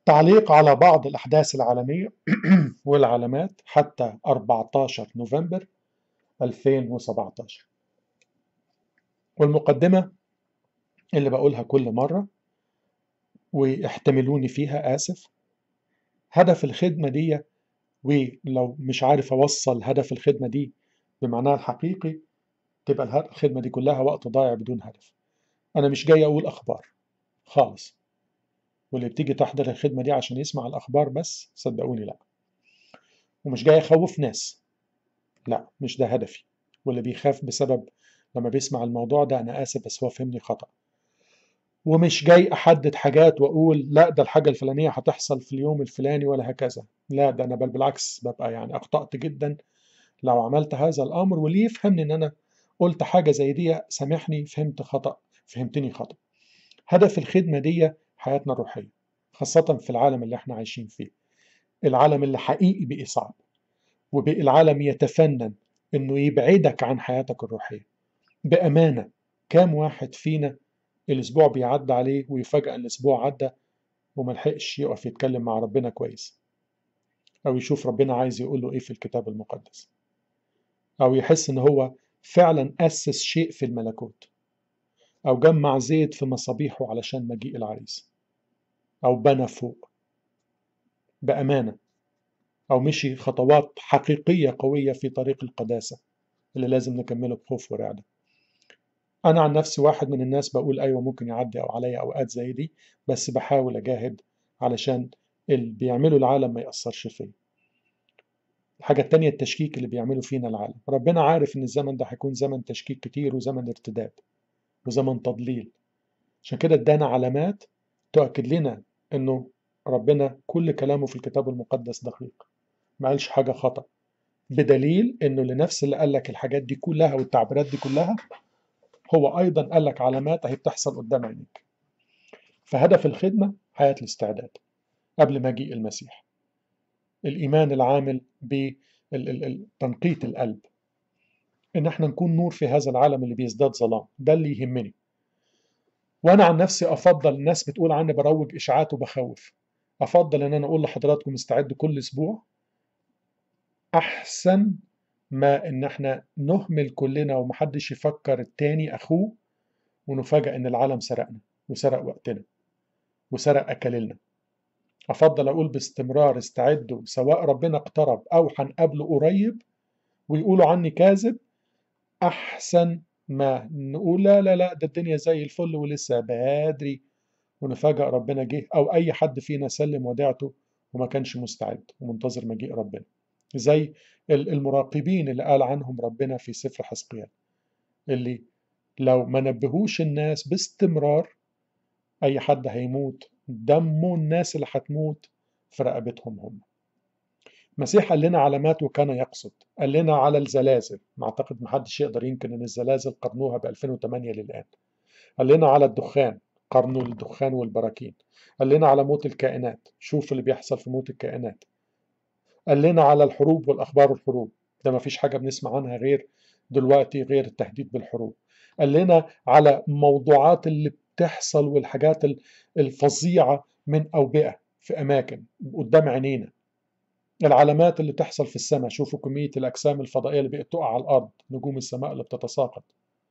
تعليق على بعض الأحداث العالمية والعلامات حتى 14 نوفمبر 2017 والمقدمة اللي بقولها كل مرة واحتملوني فيها آسف هدف الخدمة دي ولو مش عارف أوصل هدف الخدمة دي بمعناها الحقيقي تبقى الخدمة دي كلها وقت ضايع بدون هدف أنا مش جاي أقول أخبار خالص واللي بتيجي تحضر الخدمة دي عشان يسمع الأخبار بس صدقوني لأ ومش جاي أخوف ناس لا مش ده هدفي واللي بيخاف بسبب لما بيسمع الموضوع ده أنا آسف بس هو فهمني خطأ ومش جاي أحدد حاجات وأقول لا ده الحاجة الفلانية هتحصل في اليوم الفلاني ولا هكذا لا ده أنا بل بالعكس ببقى يعني أخطأت جدا لو عملت هذا الأمر واللي يفهمني إن أنا قلت حاجة زي دي سامحني فهمت خطأ فهمتني خطأ هدف الخدمة دي حياتنا الروحية خاصة في العالم اللي احنا عايشين فيه العالم اللي حقيقي بقي صعب وبقي العالم يتفنن انه يبعدك عن حياتك الروحية بأمانة كام واحد فينا الأسبوع بيعدي عليه ويفاجأ إن الأسبوع عدى وملحقش يقف يتكلم مع ربنا كويس أو يشوف ربنا عايز يقول له إيه في الكتاب المقدس أو يحس إن هو فعلا أسس شيء في الملكوت أو جمع زيت في مصابيحه علشان مجيء العريس أو بنى فوق بأمانة أو مشي خطوات حقيقية قوية في طريق القداسة اللي لازم نكمله بخوف ورعدة أنا عن نفسي واحد من الناس بقول أيوة ممكن يعدي أو عليا أوقات زي دي بس بحاول أجاهد علشان اللي بيعمله العالم ما يأثرش فيا الحاجة التانية التشكيك اللي بيعمله فينا العالم ربنا عارف إن الزمن ده هيكون زمن تشكيك كتير وزمن ارتداد وزمن تضليل عشان كده ادانا علامات تؤكد لنا إنه ربنا كل كلامه في الكتاب المقدس دقيق ما قالش حاجة خطأ بدليل إنه لنفس اللي قال لك الحاجات دي كلها والتعبيرات دي كلها هو أيضا قال لك علامات أهي بتحصل قدام عينيك فهدف الخدمة حياة الاستعداد قبل مجيء المسيح الإيمان العامل بتنقية القلب إن احنا نكون نور في هذا العالم اللي بيزداد ظلام ده اللي يهمني وأنا عن نفسي أفضل الناس بتقول عني بروج إشاعات وبخوف أفضل إن أنا أقول لحضراتكم استعدوا كل أسبوع أحسن ما إن احنا نهمل كلنا ومحدش يفكر التاني أخوه ونفاجأ إن العالم سرقنا وسرق وقتنا وسرق أكلنا أفضل أقول باستمرار استعدوا سواء ربنا اقترب أو هنقابله قريب ويقولوا عني كاذب أحسن ما نقول لا لا لا ده الدنيا زي الفل ولسه بدري ونفاجأ ربنا جه أو أي حد فينا سلم وديعته وما كانش مستعد ومنتظر مجيء ربنا زي المراقبين اللي قال عنهم ربنا في سفر حزقيال اللي لو ما نبهوش الناس باستمرار أي حد هيموت دمه الناس اللي هتموت في رقبتهم هم المسيح قال لنا علامات وكان يقصد قال لنا على الزلازل ما اعتقد محدش يقدر ينكر ان الزلازل قرنوها ب 2008 للان قال لنا على الدخان قرنوا الدخان والبراكين قال لنا على موت الكائنات شوف اللي بيحصل في موت الكائنات قال لنا على الحروب والاخبار الحروب ده ما فيش حاجه بنسمع عنها غير دلوقتي غير التهديد بالحروب قال لنا على موضوعات اللي بتحصل والحاجات الفظيعه من اوبئه في اماكن قدام عينينا العلامات اللي تحصل في السماء شوفوا كمية الأجسام الفضائية اللي بقت تقع على الأرض نجوم السماء اللي بتتساقط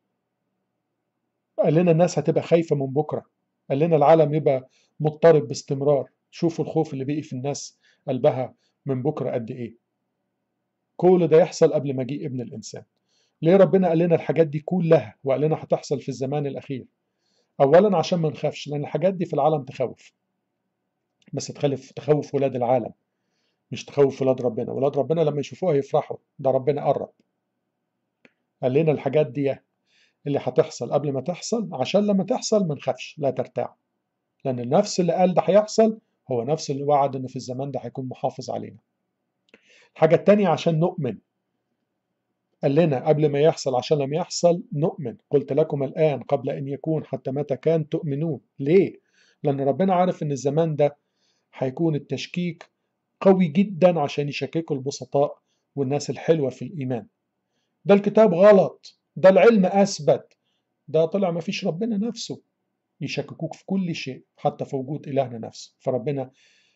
قال لنا الناس هتبقى خايفة من بكرة قال لنا العالم يبقى مضطرب باستمرار شوفوا الخوف اللي بقي في الناس قلبها من بكرة قد إيه كل ده يحصل قبل مجيء ابن الإنسان ليه ربنا قال لنا الحاجات دي كلها وقال لنا هتحصل في الزمان الأخير أولا عشان ما نخافش لأن الحاجات دي في العالم تخوف بس تخلف تخوف ولاد العالم مش تخوف ولاد ربنا ولاد ربنا لما يشوفوها يفرحوا ده ربنا قرب قال لنا الحاجات دي اللي هتحصل قبل ما تحصل عشان لما تحصل ما نخافش لا ترتاع لأن النفس اللي قال ده هيحصل هو نفس اللي وعد إن في الزمان ده هيكون محافظ علينا الحاجة التانية عشان نؤمن قال لنا قبل ما يحصل عشان لم يحصل نؤمن قلت لكم الآن قبل أن يكون حتى متى كان تؤمنون ليه؟ لأن ربنا عارف إن الزمان ده هيكون التشكيك قوي جدا عشان يشككوا البسطاء والناس الحلوة في الإيمان ده الكتاب غلط ده العلم أثبت ده طلع ما فيش ربنا نفسه يشككوك في كل شيء حتى في وجود إلهنا نفسه فربنا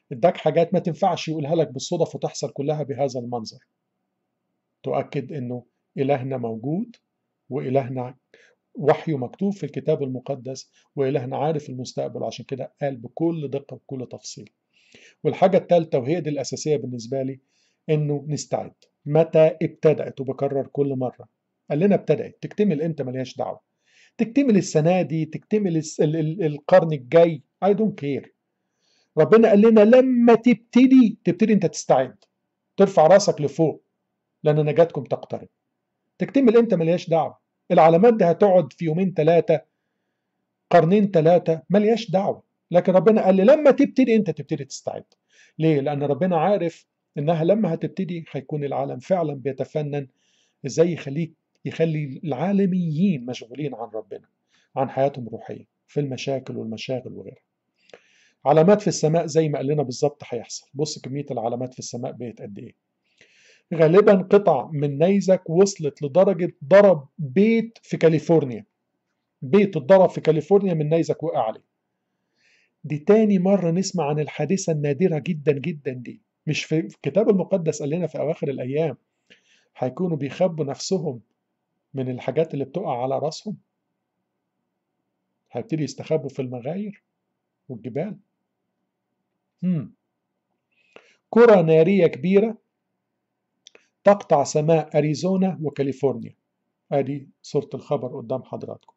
اداك حاجات ما تنفعش يقولها لك بالصدف وتحصل كلها بهذا المنظر تؤكد انه الهنا موجود والهنا وحيه مكتوب في الكتاب المقدس والهنا عارف المستقبل عشان كده قال بكل دقه وكل تفصيل والحاجه الثالثه وهي دي الاساسيه بالنسبه لي انه نستعد متى ابتدات وبكرر كل مره قال لنا ابتدات تكتمل امتى ملهاش دعوه تكتمل السنه دي تكتمل القرن الجاي اي دونت كير ربنا قال لنا لما تبتدي تبتدي انت تستعد ترفع راسك لفوق لان نجاتكم تقترب تكتمل امتى ملهاش دعوه العلامات دي هتقعد في يومين ثلاثه قرنين ثلاثه ملهاش دعوه لكن ربنا قال لي لما تبتدي انت تبتدي تستعد ليه لان ربنا عارف انها لما هتبتدي هيكون العالم فعلا بيتفنن ازاي يخليك يخلي العالميين مشغولين عن ربنا عن حياتهم الروحيه في المشاكل والمشاغل وغيرها علامات في السماء زي ما قال لنا بالظبط هيحصل بص كميه العلامات في السماء بقت قد ايه غالبا قطع من نيزك وصلت لدرجه ضرب بيت في كاليفورنيا بيت اتضرب في كاليفورنيا من نيزك وقع عليه دي تاني مرة نسمع عن الحادثة النادرة جدا جدا دي مش في الكتاب المقدس قال لنا في أواخر الأيام هيكونوا بيخبوا نفسهم من الحاجات اللي بتقع على راسهم هيبتدي يستخبوا في المغاير والجبال مم. كرة نارية كبيرة تقطع سماء أريزونا وكاليفورنيا ادي صورة الخبر قدام حضراتكم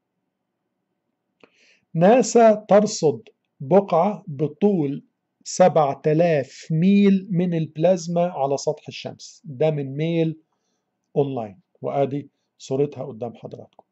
ناسا ترصد بقعة بطول 7000 ميل من البلازما على سطح الشمس ده من ميل اونلاين وادي صورتها قدام حضراتكم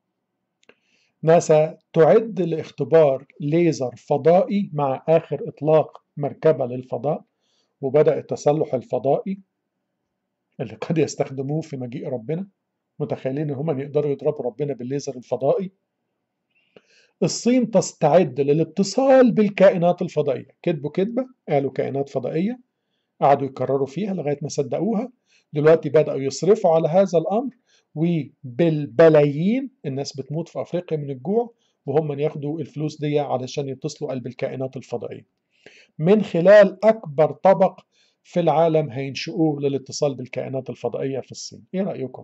ناسا تعد لاختبار ليزر فضائي مع آخر إطلاق مركبة للفضاء وبدأ التسلح الفضائي اللي قد يستخدموه في مجيء ربنا متخيلين ان هم يقدروا يضربوا ربنا بالليزر الفضائي الصين تستعد للاتصال بالكائنات الفضائية كذبوا كذبة قالوا كائنات فضائية قعدوا يكرروا فيها لغاية ما صدقوها دلوقتي بدأوا يصرفوا على هذا الأمر وبالبلايين الناس بتموت في أفريقيا من الجوع وهم من ياخدوا الفلوس دي علشان يتصلوا قلب الكائنات الفضائية من خلال أكبر طبق في العالم هينشئوه للاتصال بالكائنات الفضائية في الصين إيه رأيكم؟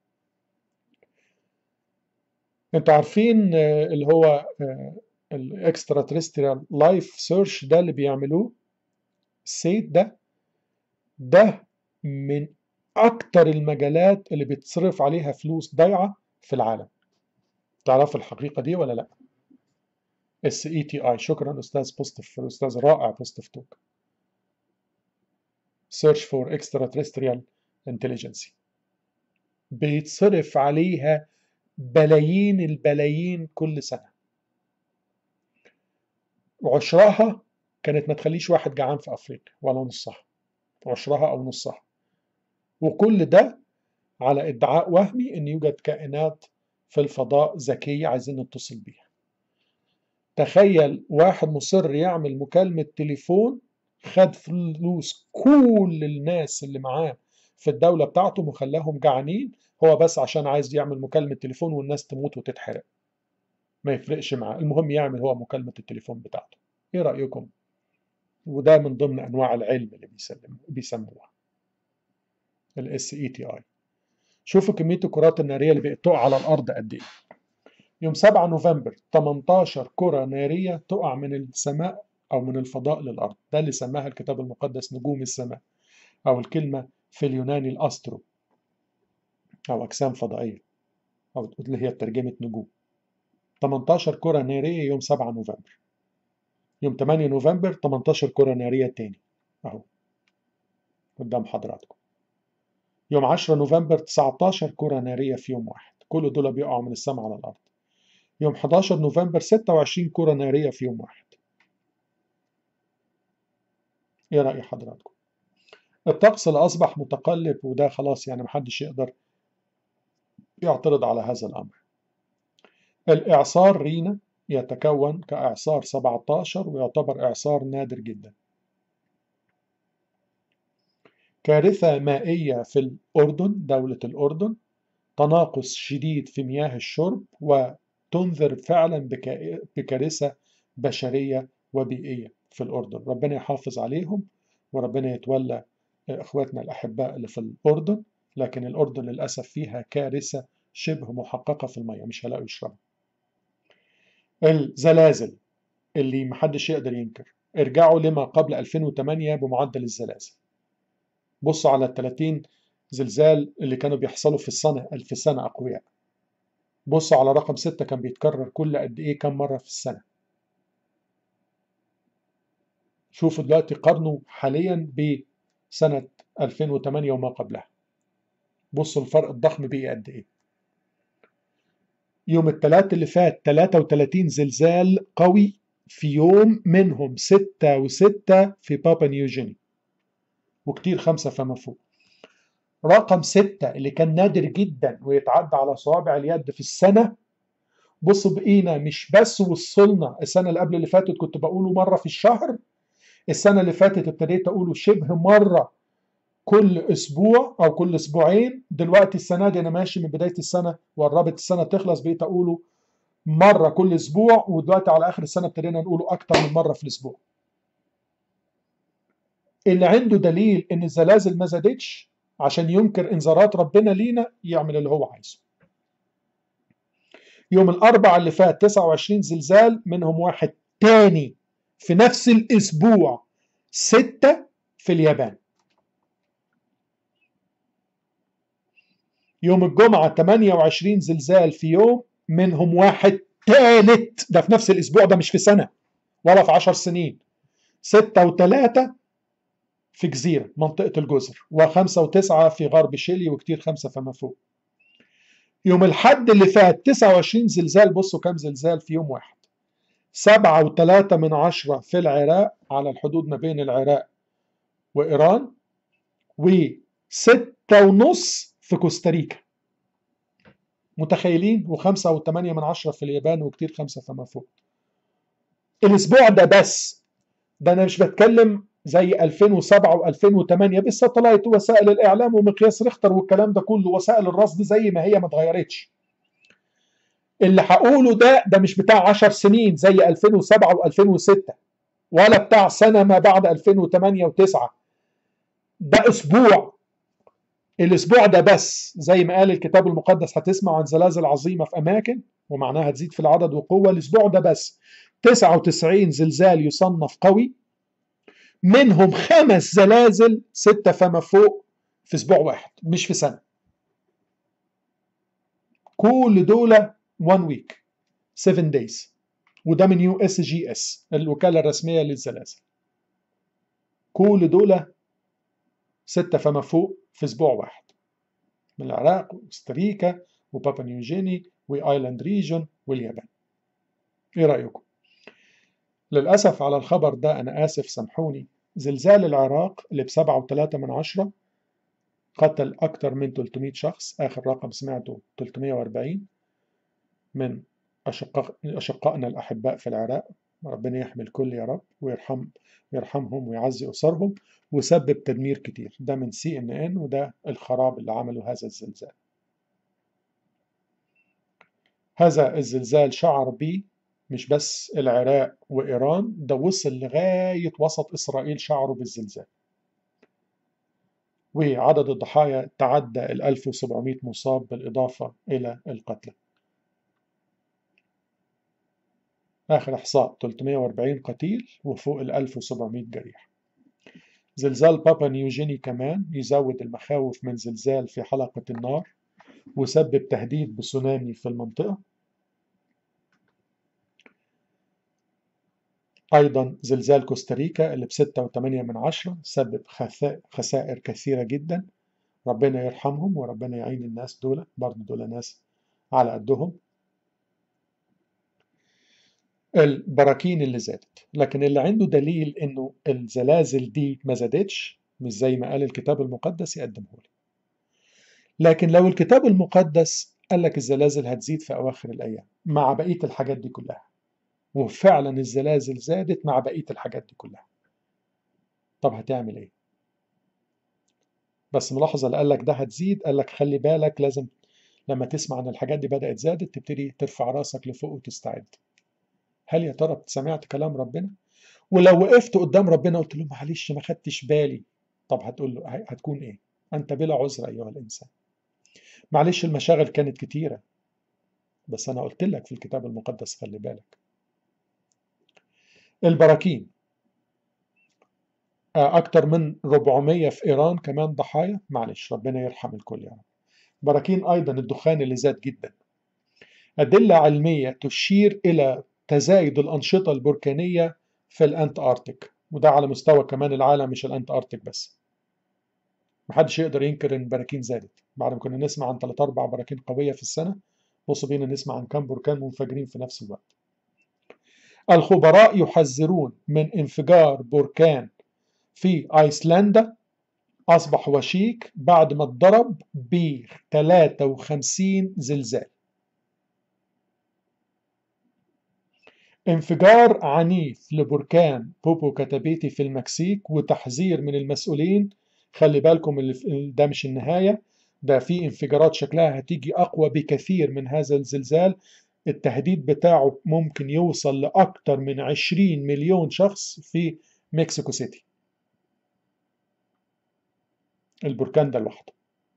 انتوا عارفين اللي هو الاكسترا تريستريال لايف سيرش ده اللي بيعملوه السيد ده ده من اكتر المجالات اللي بتصرف عليها فلوس ضايعه في العالم تعرفوا الحقيقه دي ولا لا اس اي تي اي شكرا استاذ بوستيف استاذ رائع بوستيف توك سيرش فور اكسترا تريستريال انتليجنسي بيتصرف عليها بلايين البلايين كل سنة وعشرها كانت ما تخليش واحد جعان في أفريقيا ولا نصها عشرها أو نصها وكل ده على ادعاء وهمي أن يوجد كائنات في الفضاء ذكية عايزين نتصل بيها تخيل واحد مصر يعمل مكالمة تليفون خد فلوس كل الناس اللي معاه في الدولة بتاعته وخلاهم جعانين هو بس عشان عايز يعمل مكالمة تليفون والناس تموت وتتحرق ما يفرقش معاه المهم يعمل هو مكالمة التليفون بتاعته ايه رأيكم وده من ضمن انواع العلم اللي بيسلم بيسموها الاس اي تي اي شوفوا كمية الكرات النارية اللي بقت تقع على الارض قد ايه يوم 7 نوفمبر 18 كرة نارية تقع من السماء او من الفضاء للارض ده اللي سماها الكتاب المقدس نجوم السماء او الكلمة في اليوناني الاسترو أو أجسام فضائية أو اللي هي ترجمة نجوم 18 كرة نارية يوم 7 نوفمبر يوم 8 نوفمبر 18 كرة نارية تاني أهو قدام حضراتكم يوم 10 نوفمبر 19 كرة نارية في يوم واحد كل دول بيقعوا من السماء على الأرض يوم 11 نوفمبر 26 كرة نارية في يوم واحد إيه رأي حضراتكم؟ الطقس اللي أصبح متقلب وده خلاص يعني محدش يقدر يعترض على هذا الأمر الإعصار رينا يتكون كإعصار 17 ويعتبر إعصار نادر جدا كارثة مائية في الأردن دولة الأردن تناقص شديد في مياه الشرب وتنذر فعلا بكارثة بشرية وبيئية في الأردن ربنا يحافظ عليهم وربنا يتولى إخواتنا الأحباء اللي في الأردن لكن الأردن للأسف فيها كارثة شبه محققة في المية مش هلاقوا يشربوا الزلازل اللي محدش يقدر ينكر ارجعوا لما قبل 2008 بمعدل الزلازل بصوا على ال 30 زلزال اللي كانوا بيحصلوا في السنة في السنة أقوياء بصوا على رقم 6 كان بيتكرر كل قد إيه كم مرة في السنة شوفوا دلوقتي قارنوا حاليا بسنة 2008 وما قبلها بصوا الفرق الضخم بيه قد إيه يوم الثلاث اللي فات 33 زلزال قوي في يوم منهم ستة وستة في بابا نيوجيني وكتير خمسة فما فوق رقم ستة اللي كان نادر جدا ويتعدى على صوابع اليد في السنة بص بقينا مش بس وصلنا السنة اللي قبل اللي فاتت كنت بقوله مرة في الشهر السنة اللي فاتت ابتديت أقوله شبه مرة كل أسبوع أو كل أسبوعين دلوقتي السنة دي أنا ماشي من بداية السنة وقربت السنة تخلص بقيت أقوله مرة كل أسبوع ودلوقتي على آخر السنة ابتدينا نقوله أكتر من مرة في الأسبوع اللي عنده دليل إن الزلازل ما زادتش عشان ينكر إنذارات ربنا لينا يعمل اللي هو عايزه يوم الأربع اللي فات 29 زلزال منهم واحد تاني في نفس الأسبوع ستة في اليابان يوم الجمعة 28 زلزال في يوم منهم واحد تالت ده في نفس الأسبوع ده مش في سنة ولا في عشر سنين ستة وثلاثة في جزيرة منطقة الجزر وخمسة وتسعة في غرب شيلي وكتير خمسة فما فوق يوم الحد اللي فات 29 زلزال بصوا كم زلزال في يوم واحد سبعة وثلاثة من عشرة في العراق على الحدود ما بين العراق وإيران وستة ونص في كوستاريكا متخيلين وخمسة وثمانية من عشرة في اليابان وكتير خمسة فما فوق الأسبوع ده بس ده أنا مش بتكلم زي 2007 و2008 بالساتلايت ووسائل الإعلام ومقياس ريختر والكلام ده كله وسائل الرصد زي ما هي ما اتغيرتش اللي هقوله ده ده مش بتاع 10 سنين زي 2007 و2006 ولا بتاع سنة ما بعد 2008 و9 ده أسبوع الأسبوع ده بس زي ما قال الكتاب المقدس هتسمع عن زلازل عظيمة في أماكن ومعناها تزيد في العدد وقوة الأسبوع ده بس 99 زلزال يصنف قوي منهم خمس زلازل ستة فما فوق في أسبوع واحد مش في سنة كل دول one week 7 days وده من يو اس جي اس الوكالة الرسمية للزلازل كل دول ستة فما فوق في أسبوع واحد من العراق وكوستاريكا وبابا نيوجيني وآيلاند ريجون واليابان إيه رأيكم؟ للأسف على الخبر ده أنا آسف سامحوني زلزال العراق اللي بسبعة وثلاثة من عشرة قتل أكثر من 300 شخص آخر رقم سمعته 340 من أشقاء أشقائنا الأحباء في العراق ربنا يحمي الكل يا رب ويرحم ويرحمهم ويعزي أسرهم وسبب تدمير كتير ده من سي ان ان وده الخراب اللي عمله هذا الزلزال هذا الزلزال شعر بيه مش بس العراق وإيران ده وصل لغاية وسط إسرائيل شعروا بالزلزال وعدد الضحايا تعدى ال 1700 مصاب بالإضافة إلى القتلى آخر إحصاء 340 قتيل وفوق ال 1700 جريح زلزال بابا نيوجيني كمان يزود المخاوف من زلزال في حلقة النار وسبب تهديد بسونامي في المنطقة أيضا زلزال كوستاريكا اللي بستة وثمانية من عشرة سبب خسائر كثيرة جدا ربنا يرحمهم وربنا يعين الناس دول برضه دول ناس على قدهم البراكين اللي زادت لكن اللي عنده دليل انه الزلازل دي ما زادتش مش زي ما قال الكتاب المقدس يقدمه لي لكن لو الكتاب المقدس قال لك الزلازل هتزيد في اواخر الايام مع بقيه الحاجات دي كلها وفعلا الزلازل زادت مع بقيه الحاجات دي كلها طب هتعمل ايه بس ملاحظه اللي قال لك ده هتزيد قال لك خلي بالك لازم لما تسمع ان الحاجات دي بدات زادت تبتدي ترفع راسك لفوق وتستعد هل يا ترى سمعت كلام ربنا ولو وقفت قدام ربنا قلت له معلش ما خدتش بالي طب هتقول له هتكون ايه انت بلا عذر ايها الانسان معلش المشاغل كانت كتيره بس انا قلت لك في الكتاب المقدس خلي بالك البراكين اكتر من 400 في ايران كمان ضحايا معلش ربنا يرحم الكل يا رب براكين ايضا الدخان اللي زاد جدا ادله علميه تشير الى تزايد الانشطه البركانيه في الانتاركتيك وده على مستوى كمان العالم مش الانتاركتيك بس محدش يقدر ينكر ان البراكين زادت بعد ما كنا نسمع عن 3 4 براكين قويه في السنه بص بينا نسمع عن كم بركان منفجرين في نفس الوقت الخبراء يحذرون من انفجار بركان في ايسلندا اصبح وشيك بعد ما اتضرب ب 53 زلزال انفجار عنيف لبركان بوبو كاتابيتي في المكسيك وتحذير من المسؤولين خلي بالكم اللي ده مش النهايه ده في انفجارات شكلها هتيجي اقوى بكثير من هذا الزلزال التهديد بتاعه ممكن يوصل لاكثر من 20 مليون شخص في مكسيكو سيتي البركان ده لوحده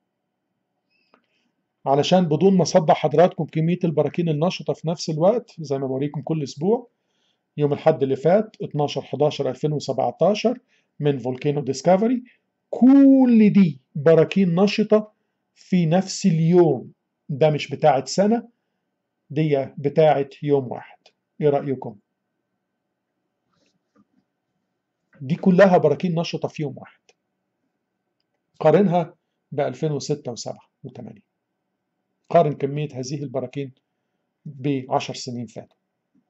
علشان بدون ما اصدق حضراتكم كميه البراكين النشطه في نفس الوقت زي ما بوريكم كل اسبوع يوم الحد اللي فات 12 11 2017 من فولكانو ديسكفري كل دي براكين نشطه في نفس اليوم ده مش بتاعه سنه دي بتاعه يوم واحد ايه رايكم دي كلها براكين نشطه في يوم واحد قارنها ب 2006 و7 و8 قارن كمية هذه البراكين بعشر سنين فاتوا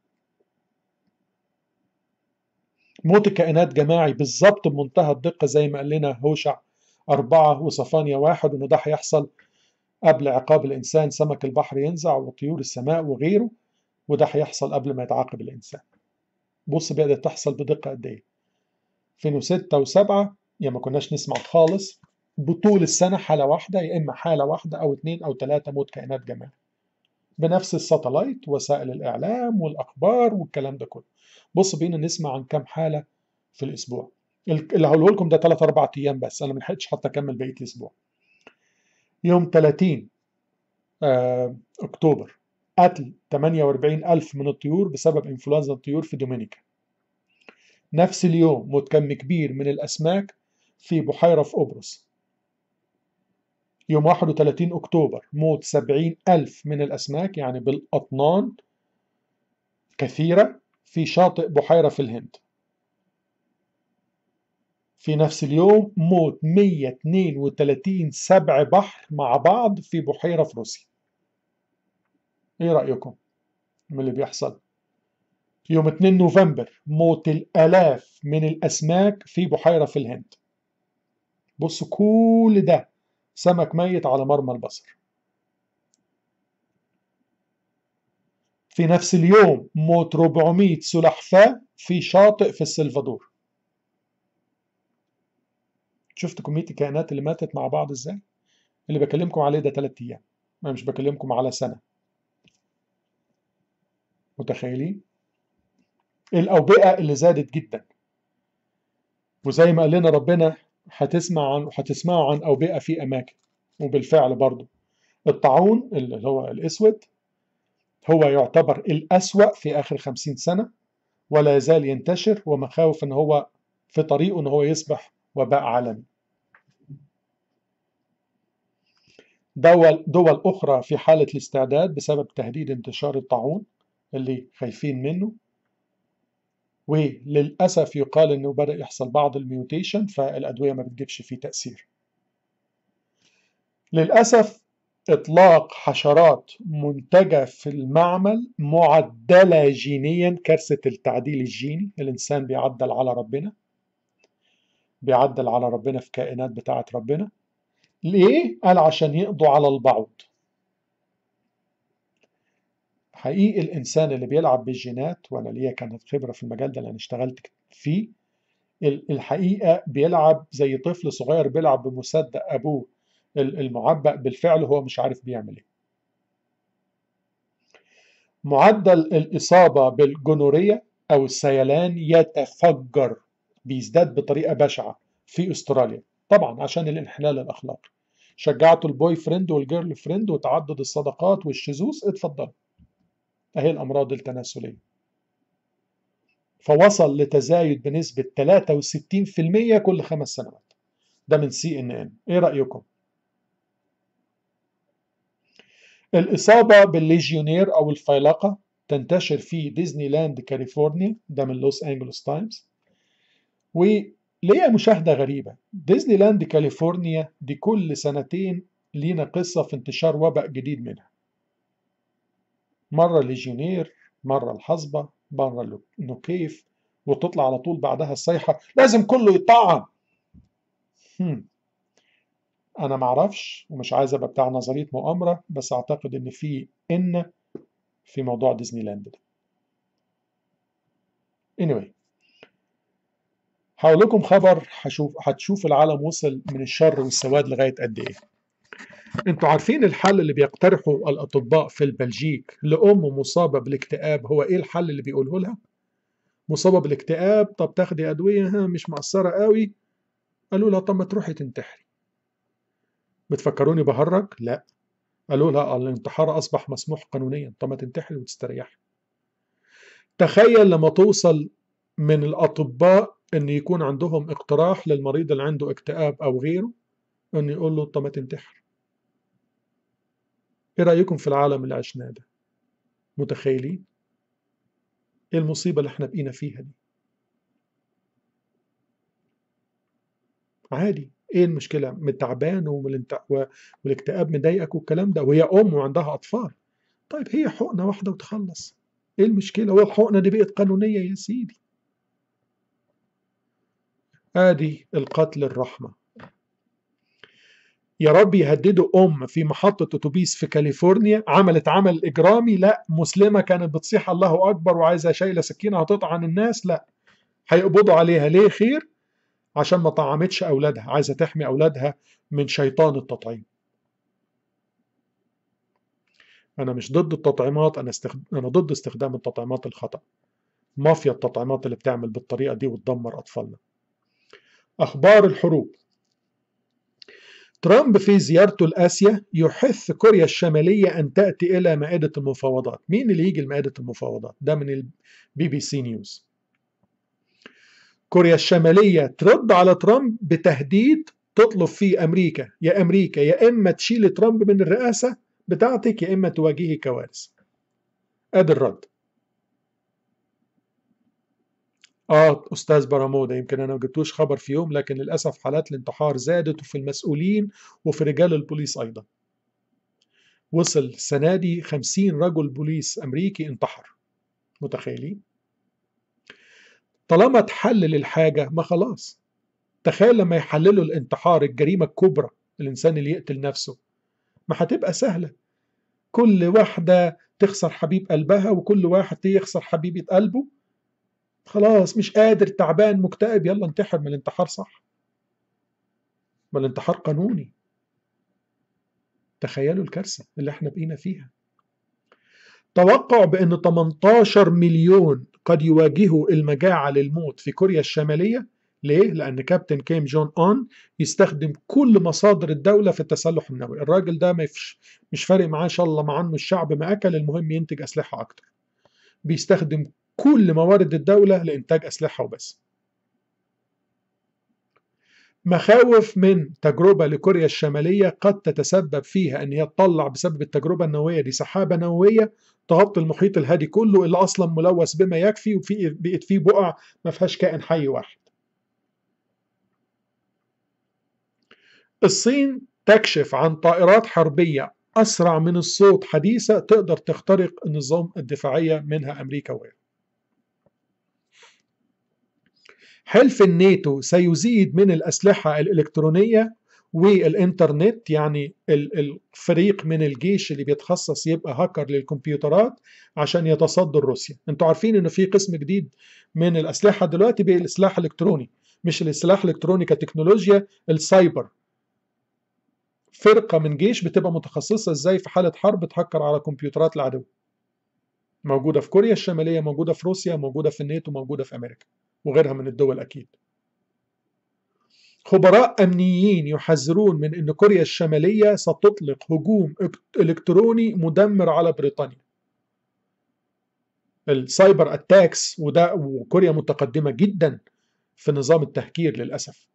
موت الكائنات جماعي بالظبط بمنتهى الدقة زي ما قال لنا هوشع أربعة وصفانيا واحد وإن ده هيحصل قبل عقاب الإنسان سمك البحر ينزع وطيور السماء وغيره وده هيحصل قبل ما يتعاقب الإنسان بص بقى ده تحصل بدقة قد إيه 2006 و7 يا ما كناش نسمع خالص بطول السنة حالة واحدة يا إما حالة واحدة أو اتنين أو تلاتة موت كائنات جماعي بنفس الساتلايت وسائل الإعلام والأخبار والكلام ده كله بص بينا نسمع عن كام حالة في الأسبوع اللي هقوله لكم ده 3 4 أيام بس أنا ملحقتش حتى أكمل بقية الأسبوع يوم 30 آه أكتوبر قتل 48 ألف من الطيور بسبب إنفلونزا الطيور في دومينيكا نفس اليوم موت كم كبير من الأسماك في بحيرة في قبرص يوم 31 أكتوبر موت 70 ألف من الأسماك يعني بالأطنان كثيرة في شاطئ بحيرة في الهند في نفس اليوم موت 132 سبع بحر مع بعض في بحيرة في روسيا ايه رأيكم من اللي بيحصل يوم 2 نوفمبر موت الآلاف من الأسماك في بحيرة في الهند بصوا كل ده سمك ميت على مرمى البصر في نفس اليوم موت 400 سلحفاة في شاطئ في السلفادور شفت كمية الكائنات اللي ماتت مع بعض ازاي اللي بكلمكم عليه ده 3 ايام انا مش بكلمكم على سنة متخيلين الأوبئة اللي زادت جدا وزي ما قال لنا ربنا هتسمع عن هتسمعوا عن أوبئة في أماكن وبالفعل برضو الطاعون اللي هو الأسود هو يعتبر الأسوأ في آخر خمسين سنة ولا يزال ينتشر ومخاوف أن هو في طريقه أن هو يصبح وباء عالمي دول, دول أخرى في حالة الاستعداد بسبب تهديد انتشار الطاعون اللي خايفين منه وللأسف يقال أنه بدأ يحصل بعض الميوتيشن فالأدوية ما بتجيبش فيه تأثير للأسف إطلاق حشرات منتجة في المعمل معدلة جينيا كارثة التعديل الجيني الإنسان بيعدل على ربنا بيعدل على ربنا في كائنات بتاعة ربنا ليه؟ قال عشان يقضوا على البعوض حقيقي الإنسان اللي بيلعب بالجينات وأنا ليا كانت خبرة في المجال ده لأن اشتغلت فيه الحقيقة بيلعب زي طفل صغير بيلعب بمصدق أبوه المعبأ بالفعل هو مش عارف بيعمل ايه معدل الإصابة بالجونورية أو السيلان يتفجر بيزداد بطريقة بشعة في أستراليا طبعا عشان الانحلال الأخلاقي شجعتوا البوي فريند والجيرل فريند وتعدد الصداقات والشذوذ اتفضلوا أهي الأمراض التناسلية فوصل لتزايد بنسبة 63% كل خمس سنوات ده من سي ان ان ايه رأيكم الإصابة بالليجيونير أو الفيلقة تنتشر في ديزني لاند كاليفورنيا ده من لوس أنجلوس تايمز وليها مشاهدة غريبة ديزني لاند كاليفورنيا دي كل سنتين لينا قصة في انتشار وباء جديد منها مرة ليجيونير مرة الحصبة مرة النكيف وتطلع على طول بعدها الصيحة لازم كله يطعم انا معرفش ومش عايز ابقى بتاع نظريه مؤامره بس اعتقد ان في ان في موضوع ديزني لاند ده anyway هقول لكم خبر هشوف هتشوف العالم وصل من الشر والسواد لغايه قد ايه انتوا عارفين الحل اللي بيقترحه الاطباء في البلجيك لام مصابه بالاكتئاب هو ايه الحل اللي بيقوله لها مصابه بالاكتئاب طب تاخدي ادويه مش مأثره قوي قالوا لها طب ما تروحي تنتحري بتفكروني بهرج؟ لا قالوا لها الانتحار أصبح مسموح قانونيا طب ما تنتحري وتستريحي تخيل لما توصل من الأطباء أن يكون عندهم اقتراح للمريض اللي عنده اكتئاب أو غيره أن يقول له طب ما تنتحر إيه رأيكم في العالم اللي عشناه ده؟ متخيلين؟ إيه المصيبة اللي احنا بقينا فيها دي؟ عادي ايه المشكله متعبان والاكتئاب مضايقك والكلام ده وهي ام وعندها اطفال طيب هي حقنه واحده وتخلص ايه المشكله والحقنه دي بقت قانونيه يا سيدي ادي القتل الرحمه يا رب يهددوا ام في محطه اتوبيس في كاليفورنيا عملت عمل اجرامي لا مسلمه كانت بتصيح الله اكبر وعايزه شايله سكينه هتطعن الناس لا هيقبضوا عليها ليه خير عشان ما طعمتش أولادها عايزة تحمي أولادها من شيطان التطعيم أنا مش ضد التطعيمات أنا, استخد... أنا ضد استخدام التطعيمات الخطأ مافيا التطعيمات اللي بتعمل بالطريقة دي وتدمر أطفالنا أخبار الحروب ترامب في زيارته لآسيا يحث كوريا الشمالية أن تأتي إلى مائدة المفاوضات مين اللي يجي لمائدة المفاوضات ده من البي بي سي نيوز كوريا الشمالية ترد على ترامب بتهديد تطلب فيه أمريكا يا أمريكا يا إما تشيل ترامب من الرئاسة بتاعتك يا إما تواجهي كوارث أدي الرد آه أستاذ برامودا يمكن أنا ما جبتوش خبر في يوم لكن للأسف حالات الانتحار زادت وفي المسؤولين وفي رجال البوليس أيضا وصل السنة دي 50 رجل بوليس أمريكي انتحر متخيلين؟ طالما تحلل الحاجة ما خلاص تخيل لما يحللوا الانتحار الجريمة الكبرى الإنسان اللي يقتل نفسه ما هتبقى سهلة كل واحدة تخسر حبيب قلبها وكل واحد يخسر حبيبة قلبه خلاص مش قادر تعبان مكتئب يلا انتحر من الانتحار صح ما الانتحار قانوني تخيلوا الكارثة اللي احنا بقينا فيها توقع بأن 18 مليون قد يواجهوا المجاعة للموت في كوريا الشمالية ليه؟ لأن كابتن كيم جون أون يستخدم كل مصادر الدولة في التسلح النووي الراجل ده ما يفش مش فارق معاه إن شاء الله مع أنه الشعب ما أكل المهم ينتج أسلحة أكتر بيستخدم كل موارد الدولة لإنتاج أسلحة وبس مخاوف من تجربة لكوريا الشمالية قد تتسبب فيها أن هي تطلع بسبب التجربة النووية دي سحابة نووية تغطي المحيط الهادي كله اللي أصلا ملوث بما يكفي وفي بقت فيه بقع ما فيهاش كائن حي واحد الصين تكشف عن طائرات حربية أسرع من الصوت حديثة تقدر تخترق النظام الدفاعية منها أمريكا وغيرها حلف الناتو سيزيد من الأسلحة الإلكترونية والإنترنت يعني الفريق من الجيش اللي بيتخصص يبقى هاكر للكمبيوترات عشان يتصدر روسيا انتوا عارفين انه في قسم جديد من الأسلحة دلوقتي بقى السلاح الإلكتروني مش السلاح الإلكتروني كتكنولوجيا السايبر فرقة من جيش بتبقى متخصصة ازاي في حالة حرب تهكر على كمبيوترات العدو موجودة في كوريا الشمالية موجودة في روسيا موجودة في الناتو موجودة في أمريكا وغيرها من الدول أكيد خبراء أمنيين يحذرون من أن كوريا الشمالية ستطلق هجوم إلكتروني مدمر على بريطانيا السايبر اتاكس وده وكوريا متقدمة جدا في نظام التهكير للأسف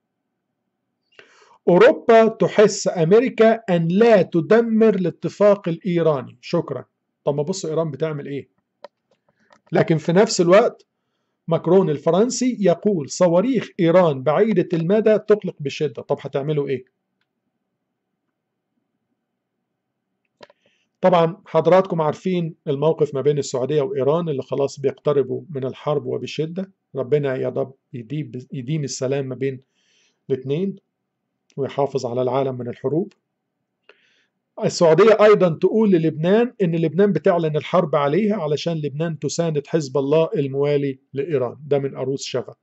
أوروبا تحس أمريكا أن لا تدمر الاتفاق الإيراني شكرا طب ما بص إيران بتعمل إيه لكن في نفس الوقت ماكرون الفرنسي يقول صواريخ إيران بعيدة المدى تقلق بشدة طب هتعملوا إيه طبعا حضراتكم عارفين الموقف ما بين السعودية وإيران اللي خلاص بيقتربوا من الحرب وبشدة ربنا يا رب يديم السلام ما بين الاثنين ويحافظ على العالم من الحروب السعودية أيضا تقول للبنان إن لبنان بتعلن الحرب عليها علشان لبنان تساند حزب الله الموالي لإيران ده من أروس شغا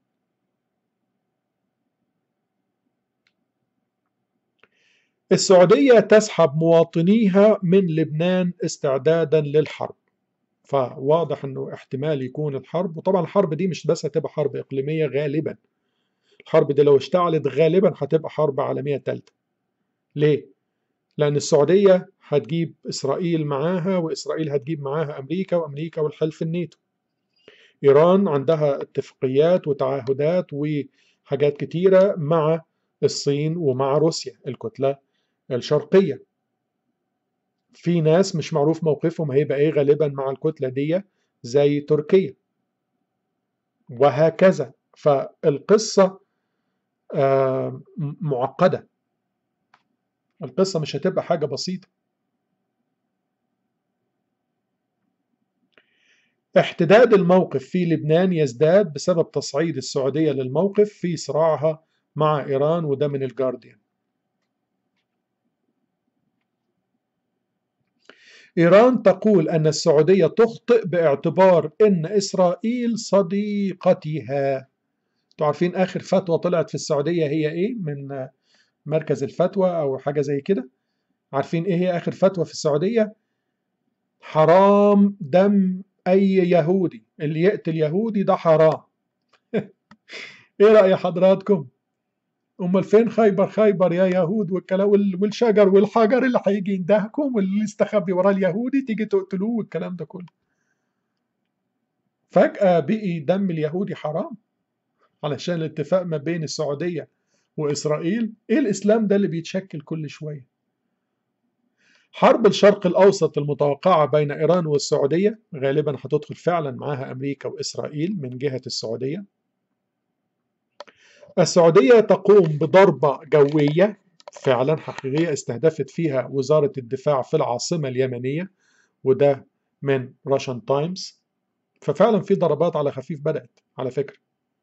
السعودية تسحب مواطنيها من لبنان استعدادا للحرب فواضح انه احتمال يكون الحرب وطبعا الحرب دي مش بس هتبقى حرب اقليمية غالبا الحرب دي لو اشتعلت غالبا هتبقى حرب عالمية ثالثة ليه؟ لأن السعودية هتجيب إسرائيل معاها وإسرائيل هتجيب معاها أمريكا وأمريكا والحلف الناتو إيران عندها اتفاقيات وتعهدات وحاجات كتيرة مع الصين ومع روسيا الكتلة الشرقية في ناس مش معروف موقفهم هيبقى ايه غالبا مع الكتلة دي زي تركيا وهكذا فالقصة آه معقدة القصة مش هتبقى حاجة بسيطة احتداد الموقف في لبنان يزداد بسبب تصعيد السعودية للموقف في صراعها مع إيران وده من الجارديان إيران تقول أن السعودية تخطئ باعتبار أن إسرائيل صديقتها تعرفين آخر فتوى طلعت في السعودية هي إيه من مركز الفتوى أو حاجة زي كده عارفين إيه هي آخر فتوى في السعودية حرام دم أي يهودي اللي يقتل يهودي ده حرام إيه رأي حضراتكم امال فين خيبر خيبر يا يهود والكلام والشجر والحجر اللي هيجي يندهكم واللي استخبي وراه اليهودي تيجي تقتلوه والكلام ده كله فجأة بقي دم اليهودي حرام علشان الاتفاق ما بين السعودية وإسرائيل إيه الإسلام ده اللي بيتشكل كل شوية حرب الشرق الأوسط المتوقعة بين إيران والسعودية غالبا هتدخل فعلا معاها أمريكا وإسرائيل من جهة السعودية السعودية تقوم بضربة جوية فعلا حقيقية استهدفت فيها وزارة الدفاع في العاصمة اليمنية وده من راشن تايمز ففعلا في ضربات على خفيف بدأت على فكرة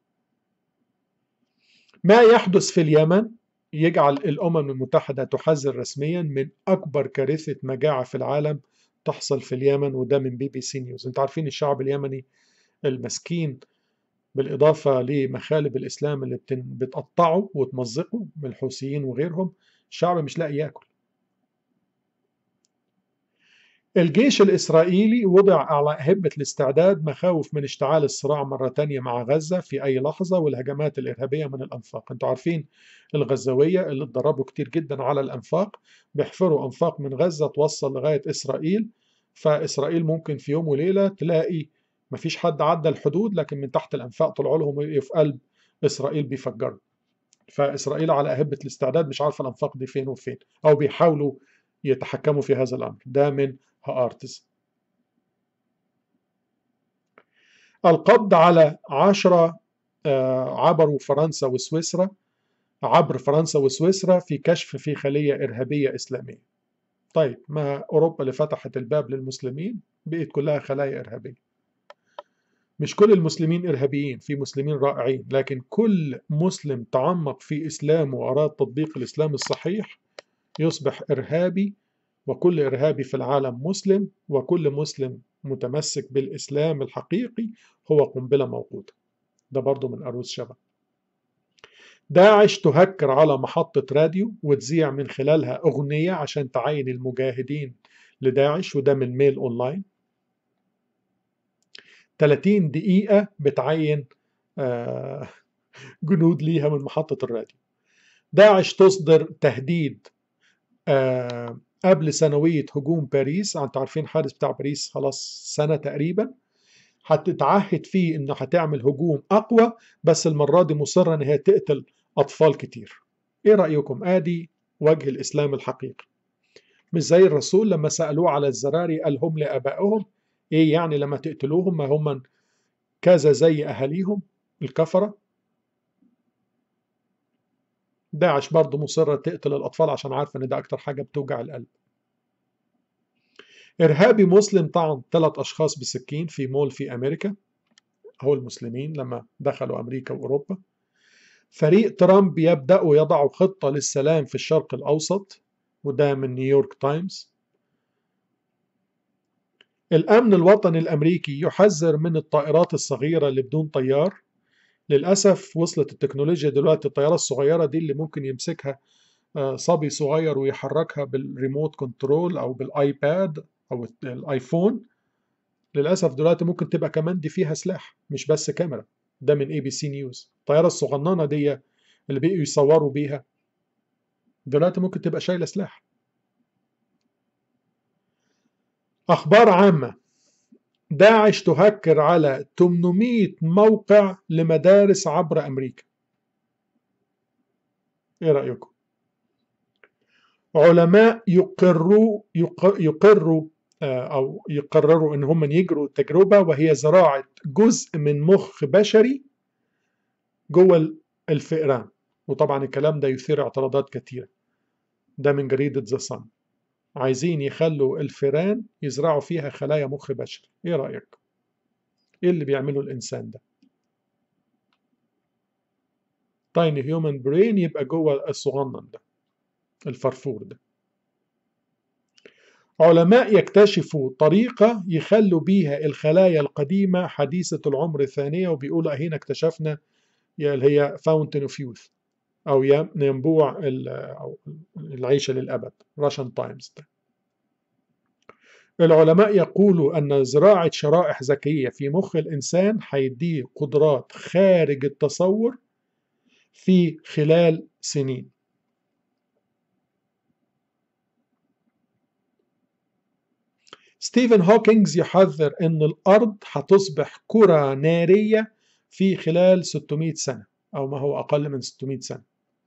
ما يحدث في اليمن يجعل الأمم المتحدة تحذر رسميا من أكبر كارثة مجاعة في العالم تحصل في اليمن وده من بي بي سي نيوز انت عارفين الشعب اليمني المسكين بالإضافة لمخالب الإسلام اللي بتقطعه وتمزقه من الحوثيين وغيرهم الشعب مش لاقي ياكل الجيش الإسرائيلي وضع على هبة الاستعداد مخاوف من اشتعال الصراع مرة تانية مع غزة في أي لحظة والهجمات الإرهابية من الأنفاق أنتوا عارفين الغزاوية اللي اتدربوا كتير جدا على الأنفاق بيحفروا أنفاق من غزة توصل لغاية إسرائيل فإسرائيل ممكن في يوم وليلة تلاقي مفيش حد عدى الحدود لكن من تحت الأنفاق طلعوا لهم في قلب إسرائيل بيفجروا فإسرائيل على أهبة الاستعداد مش عارفة الأنفاق دي فين وفين أو بيحاولوا يتحكموا في هذا الأمر ده من هارتز القبض على عشرة عبروا فرنسا وسويسرا عبر فرنسا وسويسرا في كشف في خلية إرهابية إسلامية طيب ما أوروبا اللي فتحت الباب للمسلمين بقت كلها خلايا إرهابية مش كل المسلمين إرهابيين في مسلمين رائعين لكن كل مسلم تعمق في إسلامه وأراد تطبيق الإسلام الصحيح يصبح إرهابي وكل إرهابي في العالم مسلم وكل مسلم متمسك بالإسلام الحقيقي هو قنبلة موقوتة ده برضو من أروس شبه داعش تهكر على محطة راديو وتذيع من خلالها أغنية عشان تعين المجاهدين لداعش وده من ميل أونلاين 30 دقيقة بتعين آه، جنود ليها من محطة الراديو داعش تصدر تهديد آه، قبل سنوية هجوم باريس انتوا عارفين حادث بتاع باريس خلاص سنة تقريبا هتتعهد فيه انه هتعمل هجوم اقوى بس المرة دي مصرة ان هي تقتل اطفال كتير ايه رأيكم ادي وجه الاسلام الحقيقي مش زي الرسول لما سألوه على الزراري قال هم لآبائهم ايه يعني لما تقتلوهم ما هم كذا زي اهاليهم الكفرة داعش برضه مصرة تقتل الأطفال عشان عارفة إن ده أكتر حاجة بتوجع القلب. إرهابي مسلم طعن ثلاث أشخاص بسكين في مول في أمريكا هو المسلمين لما دخلوا أمريكا وأوروبا. فريق ترامب يبدأوا يضعوا خطة للسلام في الشرق الأوسط وده من نيويورك تايمز. الأمن الوطني الأمريكي يحذر من الطائرات الصغيرة اللي بدون طيار للأسف وصلت التكنولوجيا دلوقتي الطيارة الصغيرة دي اللي ممكن يمسكها صبي صغير ويحركها بالريموت كنترول أو بالآيباد أو الآيفون للأسف دلوقتي ممكن تبقى كمان دي فيها سلاح مش بس كاميرا ده من اي بي سي نيوز الطيارة الصغننة دي اللي بقوا يصوروا بيها دلوقتي ممكن تبقى شايلة سلاح أخبار عامة داعش تهكر على 800 موقع لمدارس عبر أمريكا إيه رأيكم؟ علماء يقروا يقروا أو يقرروا إن هم يجروا التجربة وهي زراعة جزء من مخ بشري جوه الفئران وطبعا الكلام ده يثير اعتراضات كثيرة ده من جريدة ذا صن عايزين يخلوا الفئران يزرعوا فيها خلايا مخ بشري ايه رأيك ايه اللي بيعمله الانسان ده تايني هيومن برين يبقى جوه الصغنن ده الفرفور ده علماء يكتشفوا طريقة يخلوا بيها الخلايا القديمة حديثة العمر الثانية وبيقولوا هنا اكتشفنا اللي هي فاونتن اوف يوث أو ينبوع أو العيشة للأبد راشن تايمز ده العلماء يقولوا أن زراعة شرائح ذكية في مخ الإنسان هيديه قدرات خارج التصور في خلال سنين ستيفن هوكينجز يحذر أن الأرض هتصبح كرة نارية في خلال 600 سنة أو ما هو أقل من 600 سنة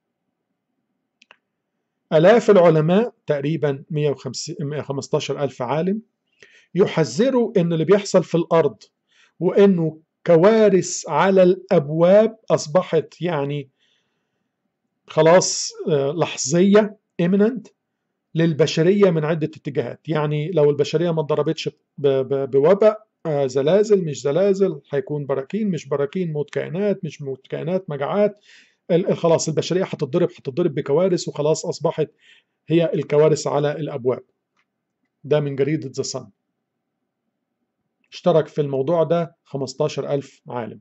آلاف العلماء تقريبا 115 ألف عالم يحذروا أن اللي بيحصل في الأرض وأنه كوارث على الأبواب أصبحت يعني خلاص لحظية imminent للبشرية من عدة اتجاهات يعني لو البشرية ما اتضربتش بوباء زلازل مش زلازل هيكون براكين مش براكين موت كائنات مش موت كائنات مجاعات خلاص البشرية هتتضرب هتتضرب بكوارث وخلاص أصبحت هي الكوارث على الأبواب ده من جريدة ذا صن اشترك في الموضوع ده 15 ألف عالم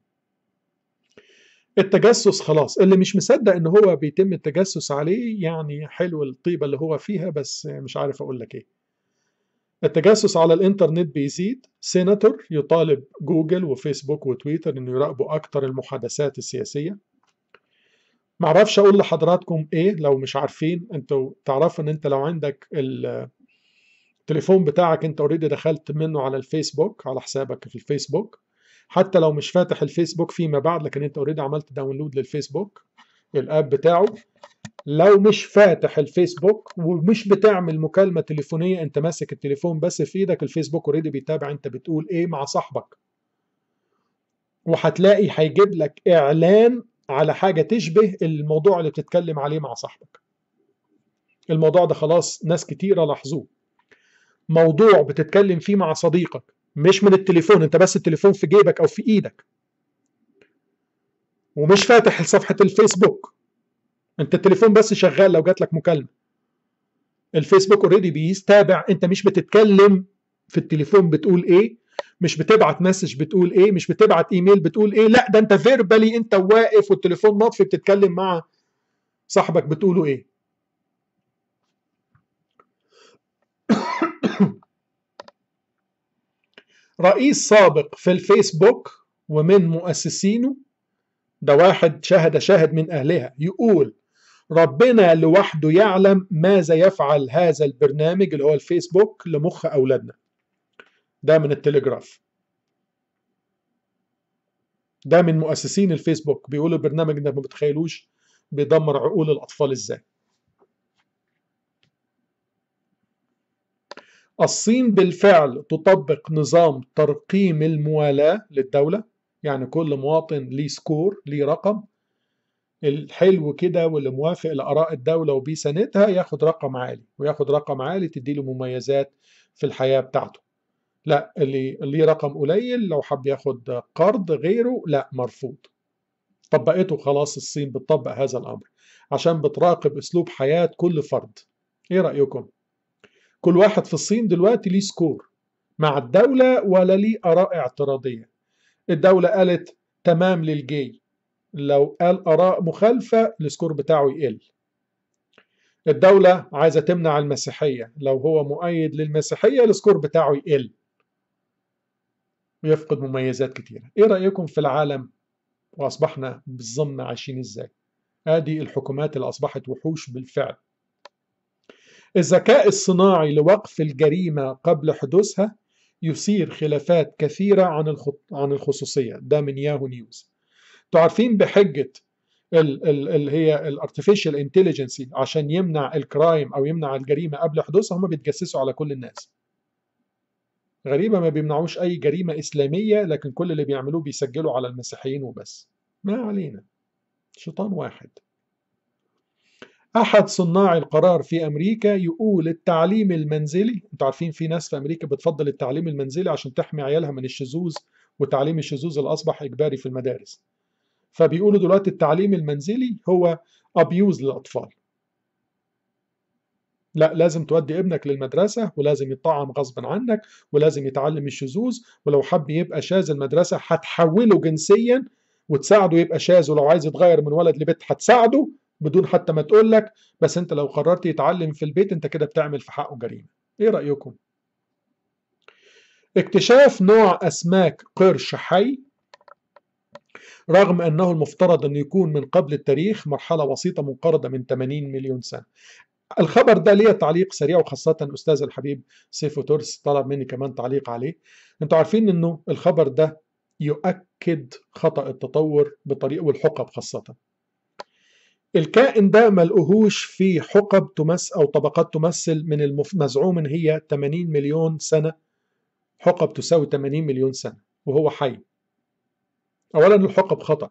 التجسس خلاص اللي مش مصدق ان هو بيتم التجسس عليه يعني حلو الطيبة اللي هو فيها بس مش عارف اقول لك ايه التجسس على الانترنت بيزيد سيناتور يطالب جوجل وفيسبوك وتويتر انه يراقبوا اكتر المحادثات السياسية معرفش اقول لحضراتكم ايه لو مش عارفين انتوا تعرفوا ان انت لو عندك التليفون بتاعك انت اوريدي دخلت منه على الفيسبوك على حسابك في الفيسبوك حتى لو مش فاتح الفيسبوك فيما بعد لكن انت اوريدي عملت داونلود للفيسبوك الاب بتاعه لو مش فاتح الفيسبوك ومش بتعمل مكالمة تليفونية انت ماسك التليفون بس في ايدك الفيسبوك اوريدي بيتابع انت بتقول ايه مع صاحبك وهتلاقي هيجيب لك اعلان على حاجة تشبه الموضوع اللي بتتكلم عليه مع صاحبك الموضوع ده خلاص ناس كتيرة لاحظوه موضوع بتتكلم فيه مع صديقك مش من التليفون انت بس التليفون في جيبك او في ايدك ومش فاتح صفحة الفيسبوك انت التليفون بس شغال لو جات لك مكالمة الفيسبوك اوريدي بيتابع انت مش بتتكلم في التليفون بتقول ايه مش بتبعت مسج بتقول ايه مش بتبعت ايميل بتقول ايه لا ده انت فيربالي انت واقف والتليفون مطفي بتتكلم مع صاحبك بتقولوا ايه رئيس سابق في الفيسبوك ومن مؤسسينه ده واحد شهد شاهد من أهلها يقول ربنا لوحده يعلم ماذا يفعل هذا البرنامج اللي هو الفيسبوك لمخ أولادنا ده من التليجراف ده من مؤسسين الفيسبوك بيقولوا البرنامج ده ما بتخيلوش بيدمر عقول الأطفال إزاي الصين بالفعل تطبق نظام ترقيم الموالاة للدولة يعني كل مواطن ليه سكور ليه رقم الحلو كده واللي موافق لآراء الدولة وبيساندها ياخد رقم عالي وياخد رقم عالي تديله مميزات في الحياة بتاعته لا اللي ليه رقم قليل لو حب ياخد قرض غيره لا مرفوض طبقته خلاص الصين بتطبق هذا الأمر عشان بتراقب أسلوب حياة كل فرد إيه رأيكم؟ كل واحد في الصين دلوقتي ليه سكور مع الدولة ولا ليه آراء اعتراضية الدولة قالت تمام للجي لو قال آراء مخالفة السكور بتاعه يقل الدولة عايزة تمنع المسيحية لو هو مؤيد للمسيحية السكور بتاعه يقل ويفقد مميزات كتيرة ايه رأيكم في العالم وأصبحنا بالضمن عايشين ازاي ادي الحكومات اللي أصبحت وحوش بالفعل الذكاء الصناعي لوقف الجريمة قبل حدوثها يثير خلافات كثيرة عن الخط... عن الخصوصية ده من ياهو نيوز تعرفين بحجة اللي هي الارتفيشال انتليجنسي عشان يمنع الكرايم او يمنع الجريمه قبل حدوثها هم بيتجسسوا على كل الناس غريبه ما بيمنعوش اي جريمه اسلاميه لكن كل اللي بيعملوه بيسجلوا على المسيحيين وبس ما علينا شيطان واحد احد صناع القرار في امريكا يقول التعليم المنزلي انتوا عارفين في ناس في امريكا بتفضل التعليم المنزلي عشان تحمي عيالها من الشذوذ وتعليم الشذوذ اللي اصبح اجباري في المدارس فبيقولوا دلوقتي التعليم المنزلي هو ابيوز للاطفال لا لازم تودي ابنك للمدرسة ولازم يطعم غصبا عنك ولازم يتعلم الشذوذ ولو حب يبقى شاذ المدرسة هتحوله جنسيا وتساعده يبقى شاذ ولو عايز يتغير من ولد لبنت هتساعده بدون حتى ما تقول لك بس انت لو قررت يتعلم في البيت انت كده بتعمل في حقه جريمة ايه رأيكم اكتشاف نوع اسماك قرش حي رغم أنه المفترض أن يكون من قبل التاريخ مرحلة وسيطة منقرضة من 80 مليون سنة الخبر ده ليه تعليق سريع وخاصة أستاذ الحبيب سيفو تورس طلب مني كمان تعليق عليه أنتوا عارفين أنه الخبر ده يؤكد خطأ التطور بطريقة والحقب خاصة الكائن ده ملقوهوش في حقب تمس أو طبقات تمثل من المزعوم إن هي 80 مليون سنة حقب تساوي 80 مليون سنة وهو حي أولا الحقب خطأ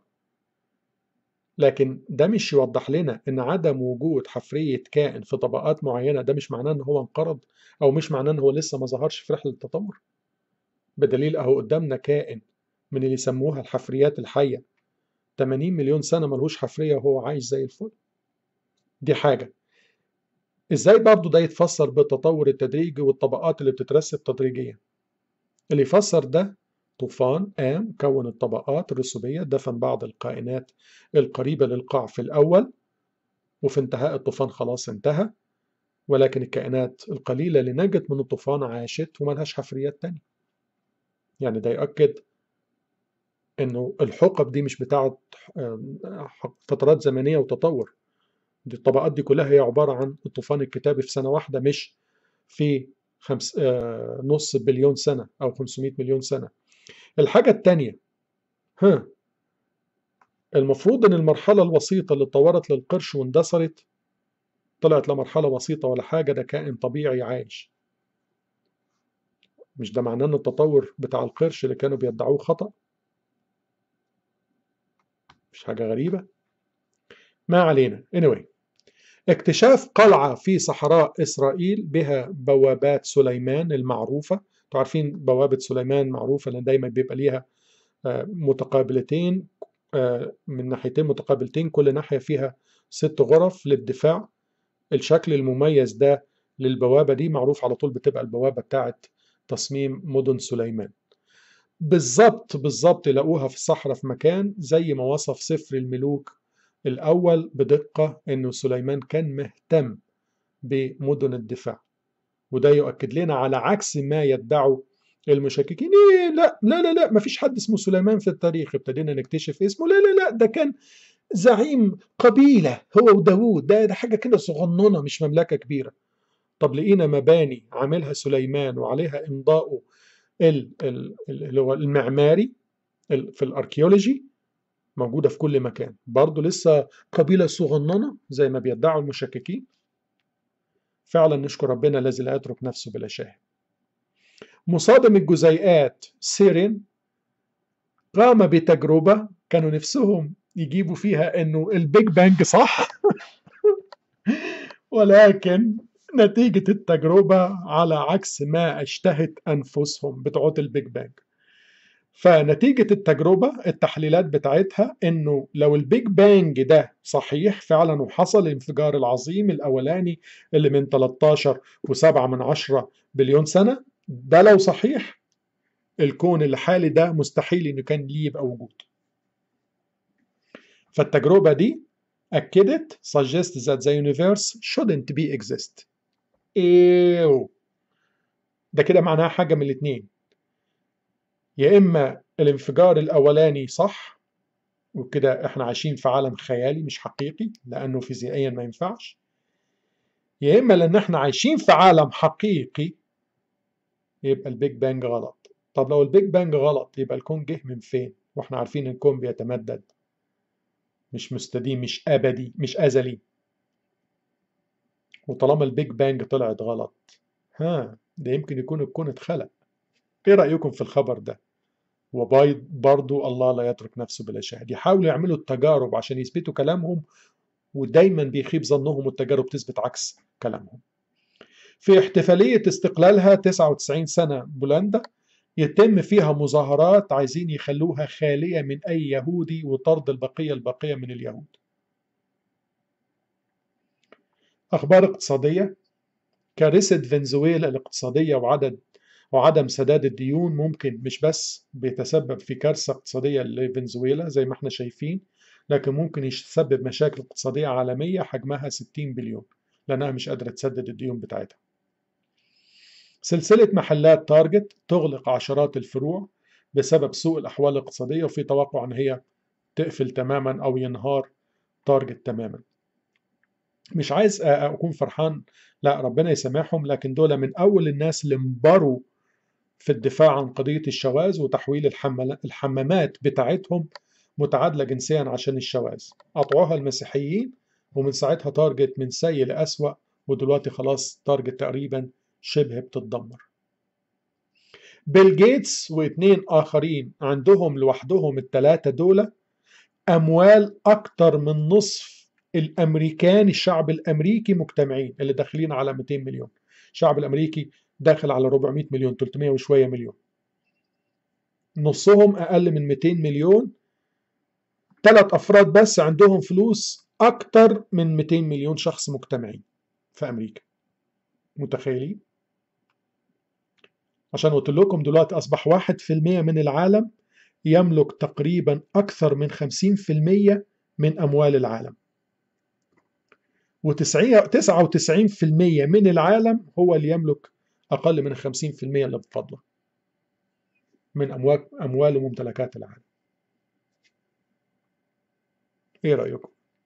لكن ده مش يوضح لنا ان عدم وجود حفرية كائن في طبقات معينة ده مش معناه ان هو انقرض او مش معناه ان هو لسه ما ظهرش في رحلة التطور بدليل اهو قدامنا كائن من اللي يسموها الحفريات الحية 80 مليون سنة ملهوش حفرية وهو عايش زي الفل دي حاجة ازاي برضو ده يتفسر بالتطور التدريجي والطبقات اللي بتترسب تدريجيا اللي يفسر ده طوفان قام كون الطبقات الرسوبية دفن بعض الكائنات القريبة للقاع في الأول وفي انتهاء الطوفان خلاص انتهى ولكن الكائنات القليلة اللي نجت من الطوفان عاشت وملهاش حفريات تانية يعني ده يؤكد انه الحقب دي مش بتاعت فترات زمنية وتطور دي الطبقات دي كلها هي عبارة عن الطوفان الكتابي في سنة واحدة مش في خمس آه نص بليون سنة أو 500 مليون سنة الحاجة التانية ها المفروض ان المرحلة الوسيطة اللي اتطورت للقرش واندثرت طلعت لمرحلة وسيطة ولا حاجة ده كائن طبيعي عايش مش ده معناه ان التطور بتاع القرش اللي كانوا بيدعوه خطأ مش حاجة غريبة ما علينا anyway اكتشاف قلعة في صحراء إسرائيل بها بوابات سليمان المعروفة عارفين بوابة سليمان معروفة لأن دايما بيبقى ليها متقابلتين من ناحيتين متقابلتين كل ناحية فيها ست غرف للدفاع الشكل المميز ده للبوابة دي معروف على طول بتبقى البوابة بتاعت تصميم مدن سليمان بالظبط بالظبط لقوها في الصحراء في مكان زي ما وصف سفر الملوك الأول بدقة إنه سليمان كان مهتم بمدن الدفاع وده يؤكد لنا على عكس ما يدعوا المشككين إيه لا لا لا لا ما فيش حد اسمه سليمان في التاريخ ابتدينا نكتشف اسمه لا لا لا ده كان زعيم قبيلة هو وداوود ده, ده حاجة كده صغننة مش مملكة كبيرة طب لقينا مباني عاملها سليمان وعليها إمضاؤه اللي هو المعماري في الأركيولوجي موجودة في كل مكان برضه لسه قبيلة صغننة زي ما بيدعوا المشككين فعلا نشكر ربنا الذي لا يترك نفسه بلا شاهد مصادم الجزيئات سيرين قام بتجربة كانوا نفسهم يجيبوا فيها انه البيج بانج صح ولكن نتيجة التجربة على عكس ما اشتهت أنفسهم بتوعات البيج بانج فنتيجة التجربة التحليلات بتاعتها انه لو البيج بانج ده صحيح فعلا وحصل الانفجار العظيم الاولاني اللي من 13 و7 من 10 بليون سنة ده لو صحيح الكون الحالي ده مستحيل انه كان ليه يبقى وجود فالتجربة دي أكدت suggest that the universe shouldn't be exist ايوه ده كده معناها حاجة من الاتنين يا إما الانفجار الأولاني صح وكده إحنا عايشين في عالم خيالي مش حقيقي لأنه فيزيائيا ما ينفعش يا إما لأن إحنا عايشين في عالم حقيقي يبقى البيج بانج غلط طب لو البيج بانج غلط يبقى الكون جه من فين واحنا عارفين الكون بيتمدد مش مستديم مش أبدي مش أزلي وطالما البيج بانج طلعت غلط ها ده يمكن يكون الكون اتخلق ايه رأيكم في الخبر ده وبايض برضو الله لا يترك نفسه بلا شاهد يحاولوا يعملوا التجارب عشان يثبتوا كلامهم ودايما بيخيب ظنهم والتجارب تثبت عكس كلامهم في احتفالية استقلالها 99 سنة بولندا يتم فيها مظاهرات عايزين يخلوها خالية من أي يهودي وطرد البقية البقية من اليهود أخبار اقتصادية كارثة فنزويلا الاقتصادية وعدد وعدم سداد الديون ممكن مش بس بيتسبب في كارثة اقتصادية لفنزويلا زي ما احنا شايفين لكن ممكن يسبب مشاكل اقتصادية عالمية حجمها 60 بليون لأنها مش قادرة تسدد الديون بتاعتها سلسلة محلات تارجت تغلق عشرات الفروع بسبب سوء الأحوال الاقتصادية وفي توقع أن هي تقفل تماما أو ينهار تارجت تماما مش عايز أكون فرحان لا ربنا يسامحهم لكن دول من أول الناس اللي انبروا في الدفاع عن قضية الشواذ وتحويل الحمامات بتاعتهم متعادلة جنسيا عشان الشواذ قطعوها المسيحيين ومن ساعتها تارجت من سيء لأسوأ ودلوقتي خلاص تارجت تقريبا شبه بتتدمر بيل جيتس واثنين آخرين عندهم لوحدهم الثلاثة دول أموال أكتر من نصف الأمريكان الشعب الأمريكي مجتمعين اللي داخلين على 200 مليون الشعب الأمريكي داخل على 400 مليون 300 وشوية مليون نصهم أقل من 200 مليون ثلاث أفراد بس عندهم فلوس أكتر من 200 مليون شخص مجتمعين في أمريكا متخيلين؟ عشان قلت لكم دلوقتي أصبح واحد في المية من العالم يملك تقريبا أكثر من خمسين في المية من أموال العالم وتسعة وتسعين في المية من العالم هو اللي يملك أقل من خمسين في المية اللي بفضله من أموال, أموال وممتلكات العالم إيه رأيكم؟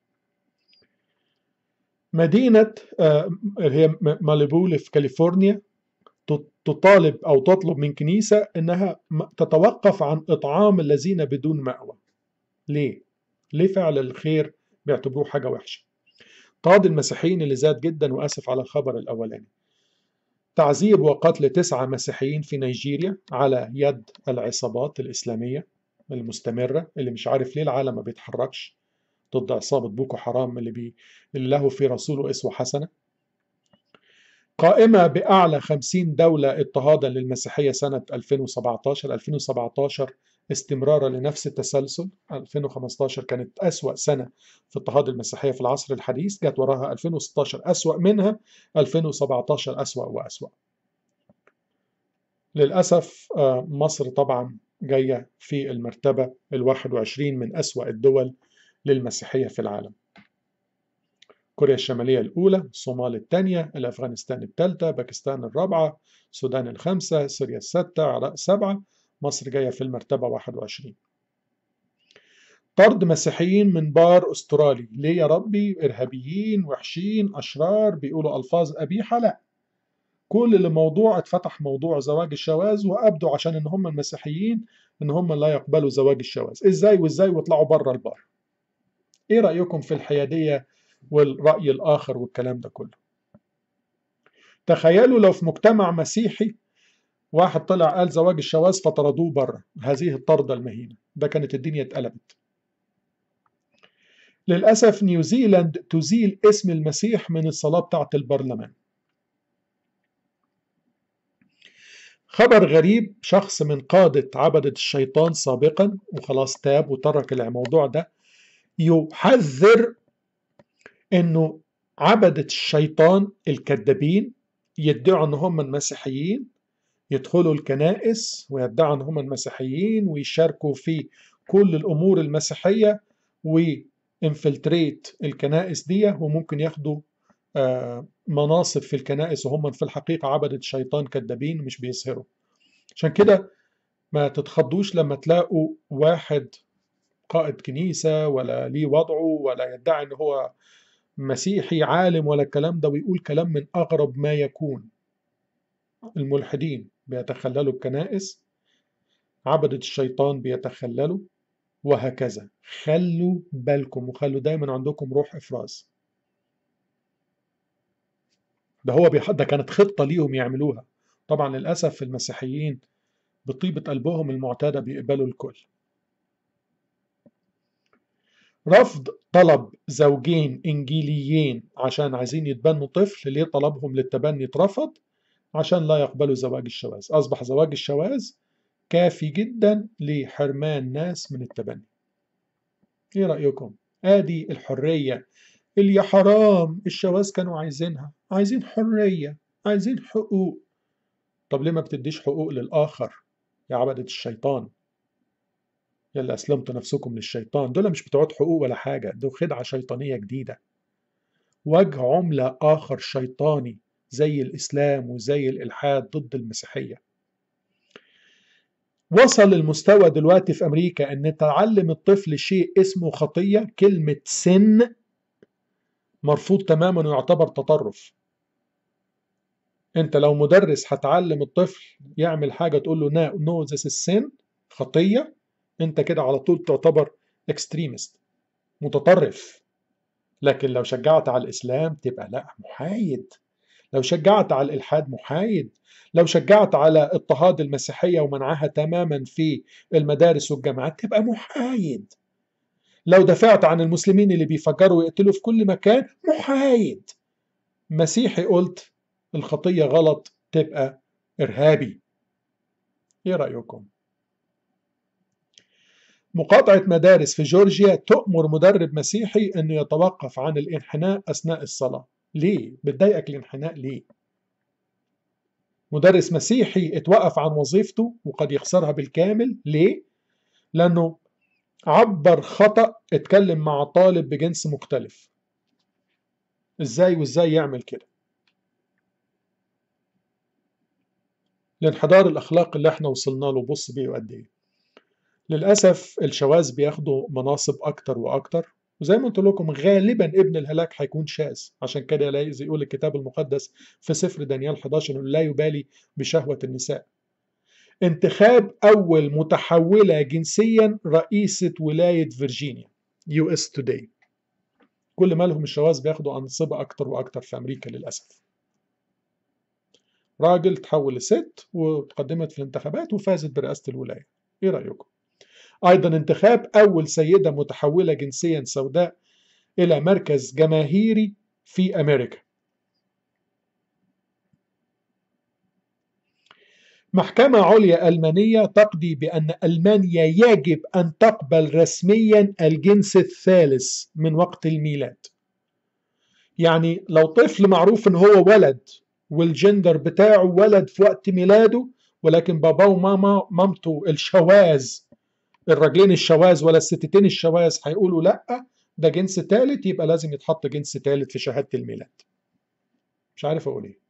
مدينة اللي هي ماليبو في كاليفورنيا تطالب أو تطلب من كنيسة أنها تتوقف عن إطعام الذين بدون مأوى ليه؟ ليه فعل الخير بيعتبروه حاجة وحشة طاد المسيحيين اللي زاد جدا وأسف على الخبر الأولاني تعذيب وقتل تسعة مسيحيين في نيجيريا على يد العصابات الإسلامية المستمرة اللي مش عارف ليه العالم ما بيتحركش ضد عصابة بوكو حرام اللي, بي... اللي له في رسوله أسوة حسنة قائمة بأعلى 50 دولة اضطهادا للمسيحية سنة 2017 2017 استمرارا لنفس التسلسل 2015 كانت أسوأ سنة في اضطهاد المسيحية في العصر الحديث جت وراها 2016 أسوأ منها 2017 أسوأ وأسوأ للأسف مصر طبعا جاية في المرتبة ال 21 من أسوأ الدول للمسيحية في العالم كوريا الشمالية الأولى الصومال الثانية الأفغانستان الثالثة باكستان الرابعة السودان الخامسة سوريا الستة عراق السبعة مصر جاية في المرتبة 21 طرد مسيحيين من بار أسترالي ليه يا ربي إرهابيين وحشين أشرار بيقولوا ألفاظ قبيحة لا كل اللي موضوع اتفتح موضوع زواج الشواذ وأبدوا عشان إن هم المسيحيين إن هم لا يقبلوا زواج الشواذ إزاي وإزاي ويطلعوا بره البار إيه رأيكم في الحيادية والرأي الآخر والكلام ده كله تخيلوا لو في مجتمع مسيحي واحد طلع قال زواج الشواذ فطردوه بره هذه الطردة المهينة ده كانت الدنيا اتقلبت للأسف نيوزيلاند تزيل اسم المسيح من الصلاة بتاعة البرلمان خبر غريب شخص من قادة عبدة الشيطان سابقا وخلاص تاب وترك الموضوع ده يحذر انه عبدة الشيطان الكذابين يدعوا ان هم المسيحيين يدخلوا الكنائس ويدعوا ان هم المسيحيين ويشاركوا في كل الامور المسيحيه وانفلتريت الكنائس دي وممكن ياخدوا مناصب في الكنائس وهم في الحقيقه عبده الشيطان كذابين مش بيسهروا عشان كده ما تتخضوش لما تلاقوا واحد قائد كنيسه ولا ليه وضعه ولا يدعي ان هو مسيحي عالم ولا الكلام ده ويقول كلام من اغرب ما يكون الملحدين بيتخللوا الكنائس عبدة الشيطان بيتخللوا وهكذا خلوا بالكم وخلوا دايما عندكم روح إفراز ده هو بيح... ده كانت خطة ليهم يعملوها طبعا للأسف المسيحيين بطيبة قلبهم المعتادة بيقبلوا الكل رفض طلب زوجين إنجيليين عشان عايزين يتبنوا طفل ليه طلبهم للتبني اترفض عشان لا يقبلوا زواج الشواذ أصبح زواج الشواذ كافي جدا لحرمان ناس من التبني ايه رأيكم ادي الحرية اللي يا حرام الشواذ كانوا عايزينها عايزين حرية عايزين حقوق طب ليه ما بتديش حقوق للآخر يا عبدة الشيطان يلا أسلمت نفسكم للشيطان دول مش بتوع حقوق ولا حاجة دول خدعة شيطانية جديدة وجه عملة آخر شيطاني زي الإسلام وزي الإلحاد ضد المسيحية وصل المستوى دلوقتي في أمريكا أن تعلم الطفل شيء اسمه خطية كلمة سن مرفوض تماما ويعتبر تطرف انت لو مدرس هتعلم الطفل يعمل حاجة تقول له نو ذس السن خطية انت كده على طول تعتبر اكستريمست متطرف لكن لو شجعت على الإسلام تبقى لا محايد لو شجعت على الإلحاد محايد لو شجعت على اضطهاد المسيحية ومنعها تماما في المدارس والجامعات تبقى محايد لو دفعت عن المسلمين اللي بيفجروا ويقتلوا في كل مكان محايد مسيحي قلت الخطية غلط تبقى إرهابي إيه رأيكم؟ مقاطعة مدارس في جورجيا تؤمر مدرب مسيحي أنه يتوقف عن الانحناء أثناء الصلاة ليه؟ بتضايقك الانحناء ليه؟ مدرس مسيحي اتوقف عن وظيفته وقد يخسرها بالكامل ليه؟ لأنه عبر خطأ اتكلم مع طالب بجنس مختلف ازاي وازاي يعمل كده الانحدار الاخلاقي اللي احنا وصلنا له بص بيه قد ايه للاسف الشواذ بياخدوا مناصب اكتر واكتر وزي ما قلت لكم غالبا ابن الهلاك هيكون شاذ عشان كده يقول الكتاب المقدس في سفر دانيال 11 انه لا يبالي بشهوه النساء انتخاب اول متحوله جنسيا رئيسه ولايه فيرجينيا يو اس توداي كل ما لهم الشواذ بياخدوا انصبه اكتر واكتر في امريكا للاسف راجل تحول لست وتقدمت في الانتخابات وفازت برئاسه الولايه ايه رايكم ايضا انتخاب اول سيده متحوله جنسيا سوداء الى مركز جماهيري في امريكا محكمة عليا ألمانية تقضي بأن ألمانيا يجب أن تقبل رسميا الجنس الثالث من وقت الميلاد يعني لو طفل معروف ان هو ولد والجندر بتاعه ولد في وقت ميلاده ولكن باباه وماما مامته الشواذ الراجلين الشواذ ولا الستتين الشواذ هيقولوا لا ده جنس ثالث يبقى لازم يتحط جنس ثالث في شهادة الميلاد مش عارف اقول ايه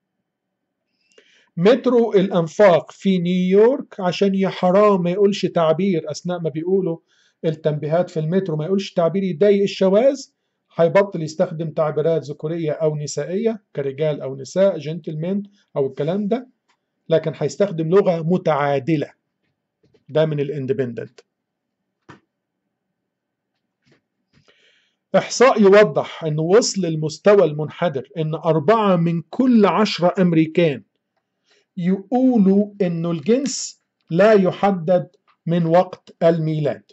مترو الانفاق في نيويورك عشان يا حرام ما يقولش تعبير اثناء ما بيقولوا التنبيهات في المترو ما يقولش تعبير يضايق الشواذ هيبطل يستخدم تعبيرات ذكورية أو نسائية كرجال أو نساء جنتلمان أو الكلام ده لكن هيستخدم لغة متعادلة ده من الاندبندنت إحصاء يوضح أن وصل المستوى المنحدر أن أربعة من كل عشرة أمريكان يقولوا أنه الجنس لا يحدد من وقت الميلاد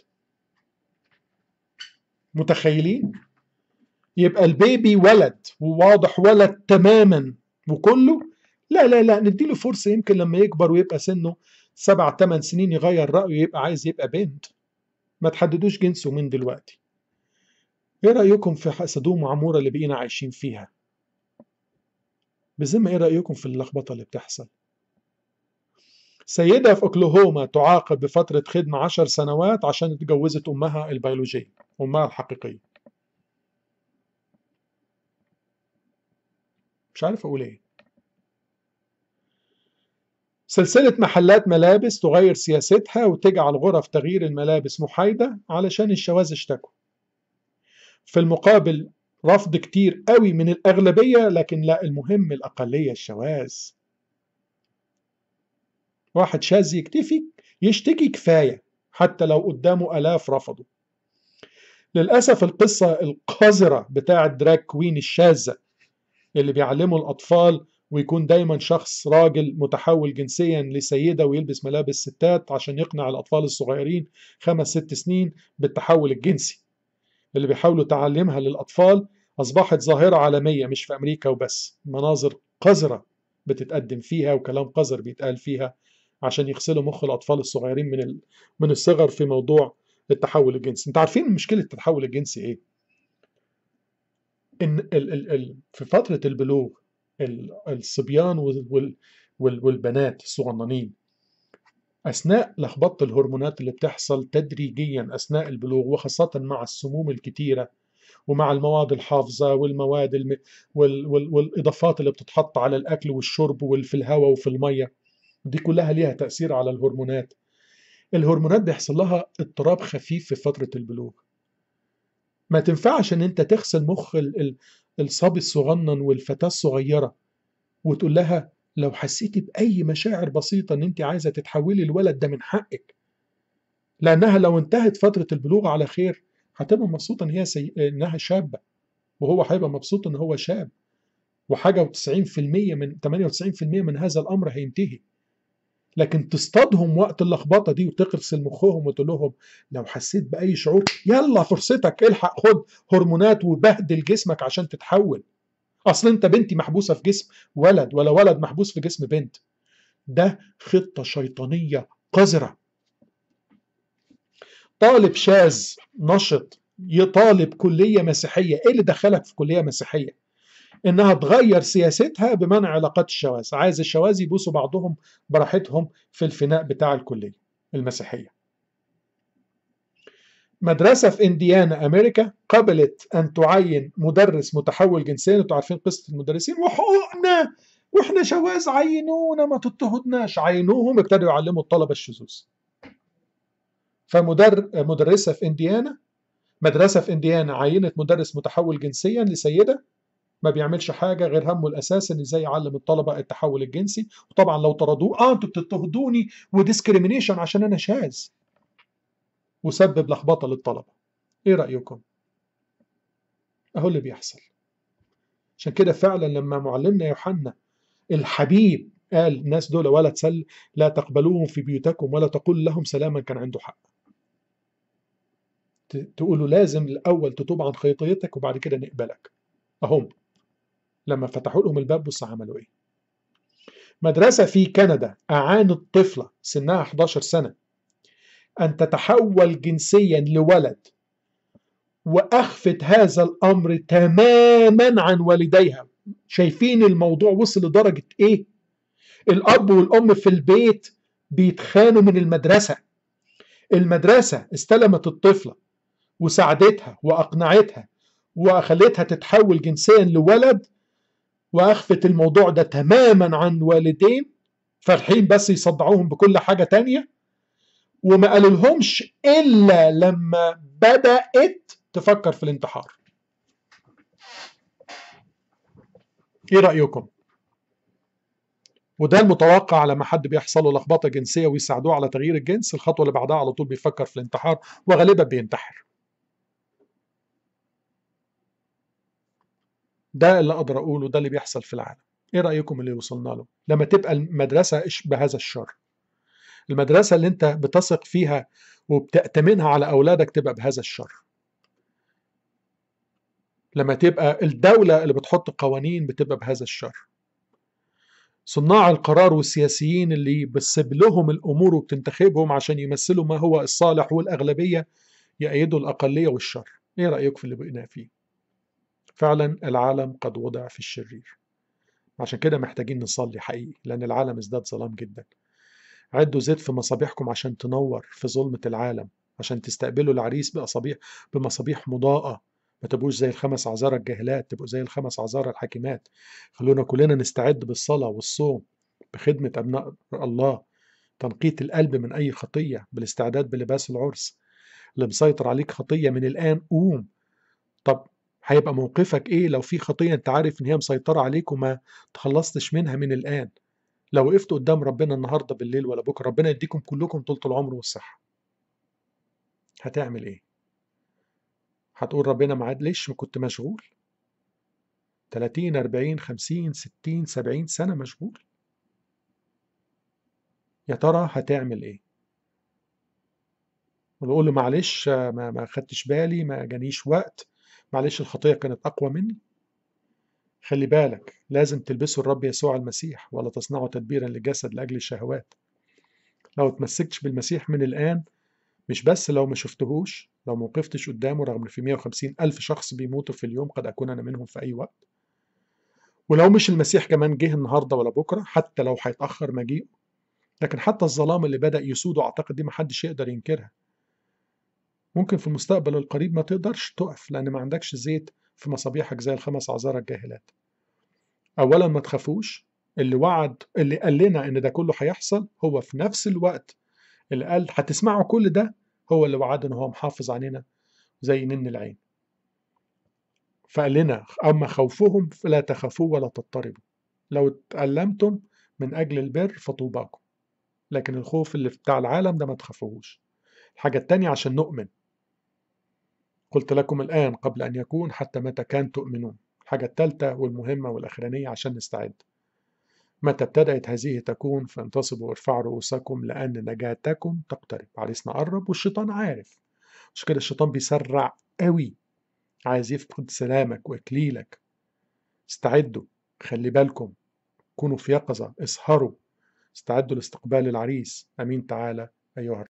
متخيلين؟ يبقى البيبي ولد وواضح ولد تماما وكله لا لا لا نديله فرصة يمكن لما يكبر ويبقى سنه سبع ثمان سنين يغير رأيه يبقى عايز يبقى بنت ما تحددوش جنسه من دلوقتي ايه رأيكم في سدوم وعمورة اللي بقينا عايشين فيها بذمة ايه رأيكم في اللخبطة اللي بتحصل سيدة في أوكلاهوما تعاقب بفترة خدمة عشر سنوات عشان اتجوزت أمها البيولوجية أمها الحقيقية مش عارف أقول إيه سلسلة محلات ملابس تغير سياستها وتجعل غرف تغيير الملابس محايدة علشان الشواذ اشتكوا في المقابل رفض كتير قوي من الأغلبية لكن لا المهم الأقلية الشواذ واحد شاذ يكتفي يشتكي كفاية حتى لو قدامه ألاف رفضوا للأسف القصة القذرة بتاعة دراك كوين الشاذة اللي بيعلموا الأطفال ويكون دايما شخص راجل متحول جنسيا لسيدة ويلبس ملابس ستات عشان يقنع الأطفال الصغيرين خمس ست سنين بالتحول الجنسي اللي بيحاولوا تعلمها للأطفال أصبحت ظاهرة عالمية مش في أمريكا وبس مناظر قذرة بتتقدم فيها وكلام قذر بيتقال فيها عشان يغسلوا مخ الأطفال الصغيرين من ال... من الصغر في موضوع التحول الجنسي انت عارفين مشكلة التحول الجنسي ايه ان ال ال ال في فترة البلوغ الصبيان وال وال والبنات الصغننين أثناء لخبطة الهرمونات اللي بتحصل تدريجيا أثناء البلوغ وخاصة مع السموم الكتيرة ومع المواد الحافظة والمواد الم... وال... وال... والإضافات اللي بتتحط على الأكل والشرب وفي الهواء وفي المية دي كلها ليها تأثير على الهرمونات الهرمونات بيحصل لها اضطراب خفيف في فترة البلوغ ما تنفعش ان انت تغسل مخ الصبي الصغنن والفتاة الصغيرة وتقول لها لو حسيتي بأي مشاعر بسيطة ان انت عايزة تتحولي الولد ده من حقك لأنها لو انتهت فترة البلوغ على خير هتبقى مبسوطة ان هي سي... انها شابة وهو هيبقى مبسوط ان هو شاب وحاجة و90% من 98% من هذا الأمر هينتهي لكن تصطادهم وقت اللخبطه دي وتغسل مخهم وتقول لهم لو حسيت باي شعور يلا فرصتك الحق خد هرمونات وبهدل جسمك عشان تتحول اصل انت بنتي محبوسه في جسم ولد ولا ولد محبوس في جسم بنت ده خطه شيطانيه قذره طالب شاذ نشط يطالب كليه مسيحيه ايه اللي دخلك في كليه مسيحيه انها تغير سياستها بمنع علاقات الشواذ عايز الشواذ يبوسوا بعضهم براحتهم في الفناء بتاع الكليه المسيحيه مدرسة في إنديانا أمريكا قبلت أن تعين مدرس متحول جنسيا أنتوا عارفين قصة المدرسين وحقوقنا وإحنا شواذ عينونا ما تضطهدناش عينوهم ابتدوا يعلموا الطلبة الشذوذ فمدر مدرسة في إنديانا مدرسة في إنديانا عينت مدرس متحول جنسيا لسيدة ما بيعملش حاجه غير همه الاساسي ان ازاي يعلم الطلبه التحول الجنسي وطبعا لو طردوه اه انتوا بتضطهدوني وديسكريمينيشن عشان انا شاذ وسبب لخبطه للطلبه ايه رايكم اهو اللي بيحصل عشان كده فعلا لما معلمنا يوحنا الحبيب قال الناس دول ولا تسل لا تقبلوهم في بيوتكم ولا تقول لهم سلاما كان عنده حق تقولوا لازم الاول تتوب عن خطيتك وبعد كده نقبلك اهم لما فتحوا لهم الباب بص عملوا ايه مدرسة في كندا أعانت طفلة سنها 11 سنة أن تتحول جنسيا لولد وأخفت هذا الأمر تماما عن والديها شايفين الموضوع وصل لدرجة إيه الأب والأم في البيت بيتخانوا من المدرسة المدرسة استلمت الطفلة وساعدتها وأقنعتها وخلتها تتحول جنسيا لولد وأخفت الموضوع ده تماما عن والدين فرحين بس يصدعوهم بكل حاجة تانية وما قالولهمش إلا لما بدأت تفكر في الانتحار ايه رأيكم؟ وده المتوقع لما حد بيحصل له لخبطه جنسيه ويساعدوه على تغيير الجنس الخطوه اللي بعدها على طول بيفكر في الانتحار وغالبا بينتحر ده اللي اقدر اقوله ده اللي بيحصل في العالم ايه رايكم اللي وصلنا له لما تبقى المدرسه بهذا الشر المدرسه اللي انت بتثق فيها وبتأتمنها على اولادك تبقى بهذا الشر لما تبقى الدوله اللي بتحط قوانين بتبقى بهذا الشر صناع القرار والسياسيين اللي بتسيب لهم الامور وبتنتخبهم عشان يمثلوا ما هو الصالح والاغلبيه يأيدوا الاقليه والشر ايه رايك في اللي بقينا فيه فعلا العالم قد وضع في الشرير عشان كده محتاجين نصلي حقيقي لان العالم ازداد ظلام جدا عدوا زيت في مصابيحكم عشان تنور في ظلمه العالم عشان تستقبلوا العريس بأصابيح بمصابيح مضاءة ما تبقوش زي الخمس عذارى الجاهلات تبقوا زي الخمس عذارى الحاكمات خلونا كلنا نستعد بالصلاة والصوم بخدمة أبناء الله تنقية القلب من أي خطية بالاستعداد بلباس العرس اللي مسيطر عليك خطية من الآن قوم طب هيبقى موقفك إيه لو في خطية أنت عارف إن هي مسيطرة عليك وما تخلصتش منها من الآن لو وقفت قدام ربنا النهاردة بالليل ولا بكرة ربنا يديكم كلكم طولة العمر والصحة هتعمل إيه هتقول ربنا معاد ليش ما كنت مشغول 30 40 50 60 70 سنة مشغول يا ترى هتعمل ايه ونقول له معلش ما, ما خدتش بالي ما جانيش وقت معلش الخطية كانت أقوى مني خلي بالك لازم تلبسوا الرب يسوع المسيح ولا تصنعوا تدبيرا للجسد لأجل الشهوات لو تمسكتش بالمسيح من الآن مش بس لو ما شفتهوش لو ما وقفتش قدامه رغم ان في 150 ألف شخص بيموتوا في اليوم قد أكون أنا منهم في أي وقت ولو مش المسيح كمان جه النهارده ولا بكره حتى لو هيتأخر مجيئه لكن حتى الظلام اللي بدأ يسوده أعتقد دي محدش يقدر ينكرها ممكن في المستقبل القريب ما تقدرش تقف لأن ما عندكش زيت في مصابيحك زي الخمس عذارى الجاهلات أولا ما تخافوش اللي وعد اللي قال لنا إن ده كله هيحصل هو في نفس الوقت اللي قال هتسمعوا كل ده هو اللي وعد ان هو محافظ علينا زي نن العين فقال لنا اما خوفهم فلا تخافوا ولا تضطربوا لو تألمتم من اجل البر فطوباكم لكن الخوف اللي بتاع العالم ده ما تخافوهوش الحاجة التانية عشان نؤمن قلت لكم الآن قبل أن يكون حتى متى كان تؤمنون الحاجة التالتة والمهمة والأخرانية عشان نستعد متى ابتدأت هذه تكون فانتصبوا وارفعوا رؤوسكم لأن نجاتكم تقترب عريسنا قرب والشيطان عارف مش كده الشيطان بيسرع قوي عايز يفقد سلامك وإكليلك استعدوا خلي بالكم كونوا في يقظة اسهروا استعدوا لاستقبال العريس أمين تعالى أيها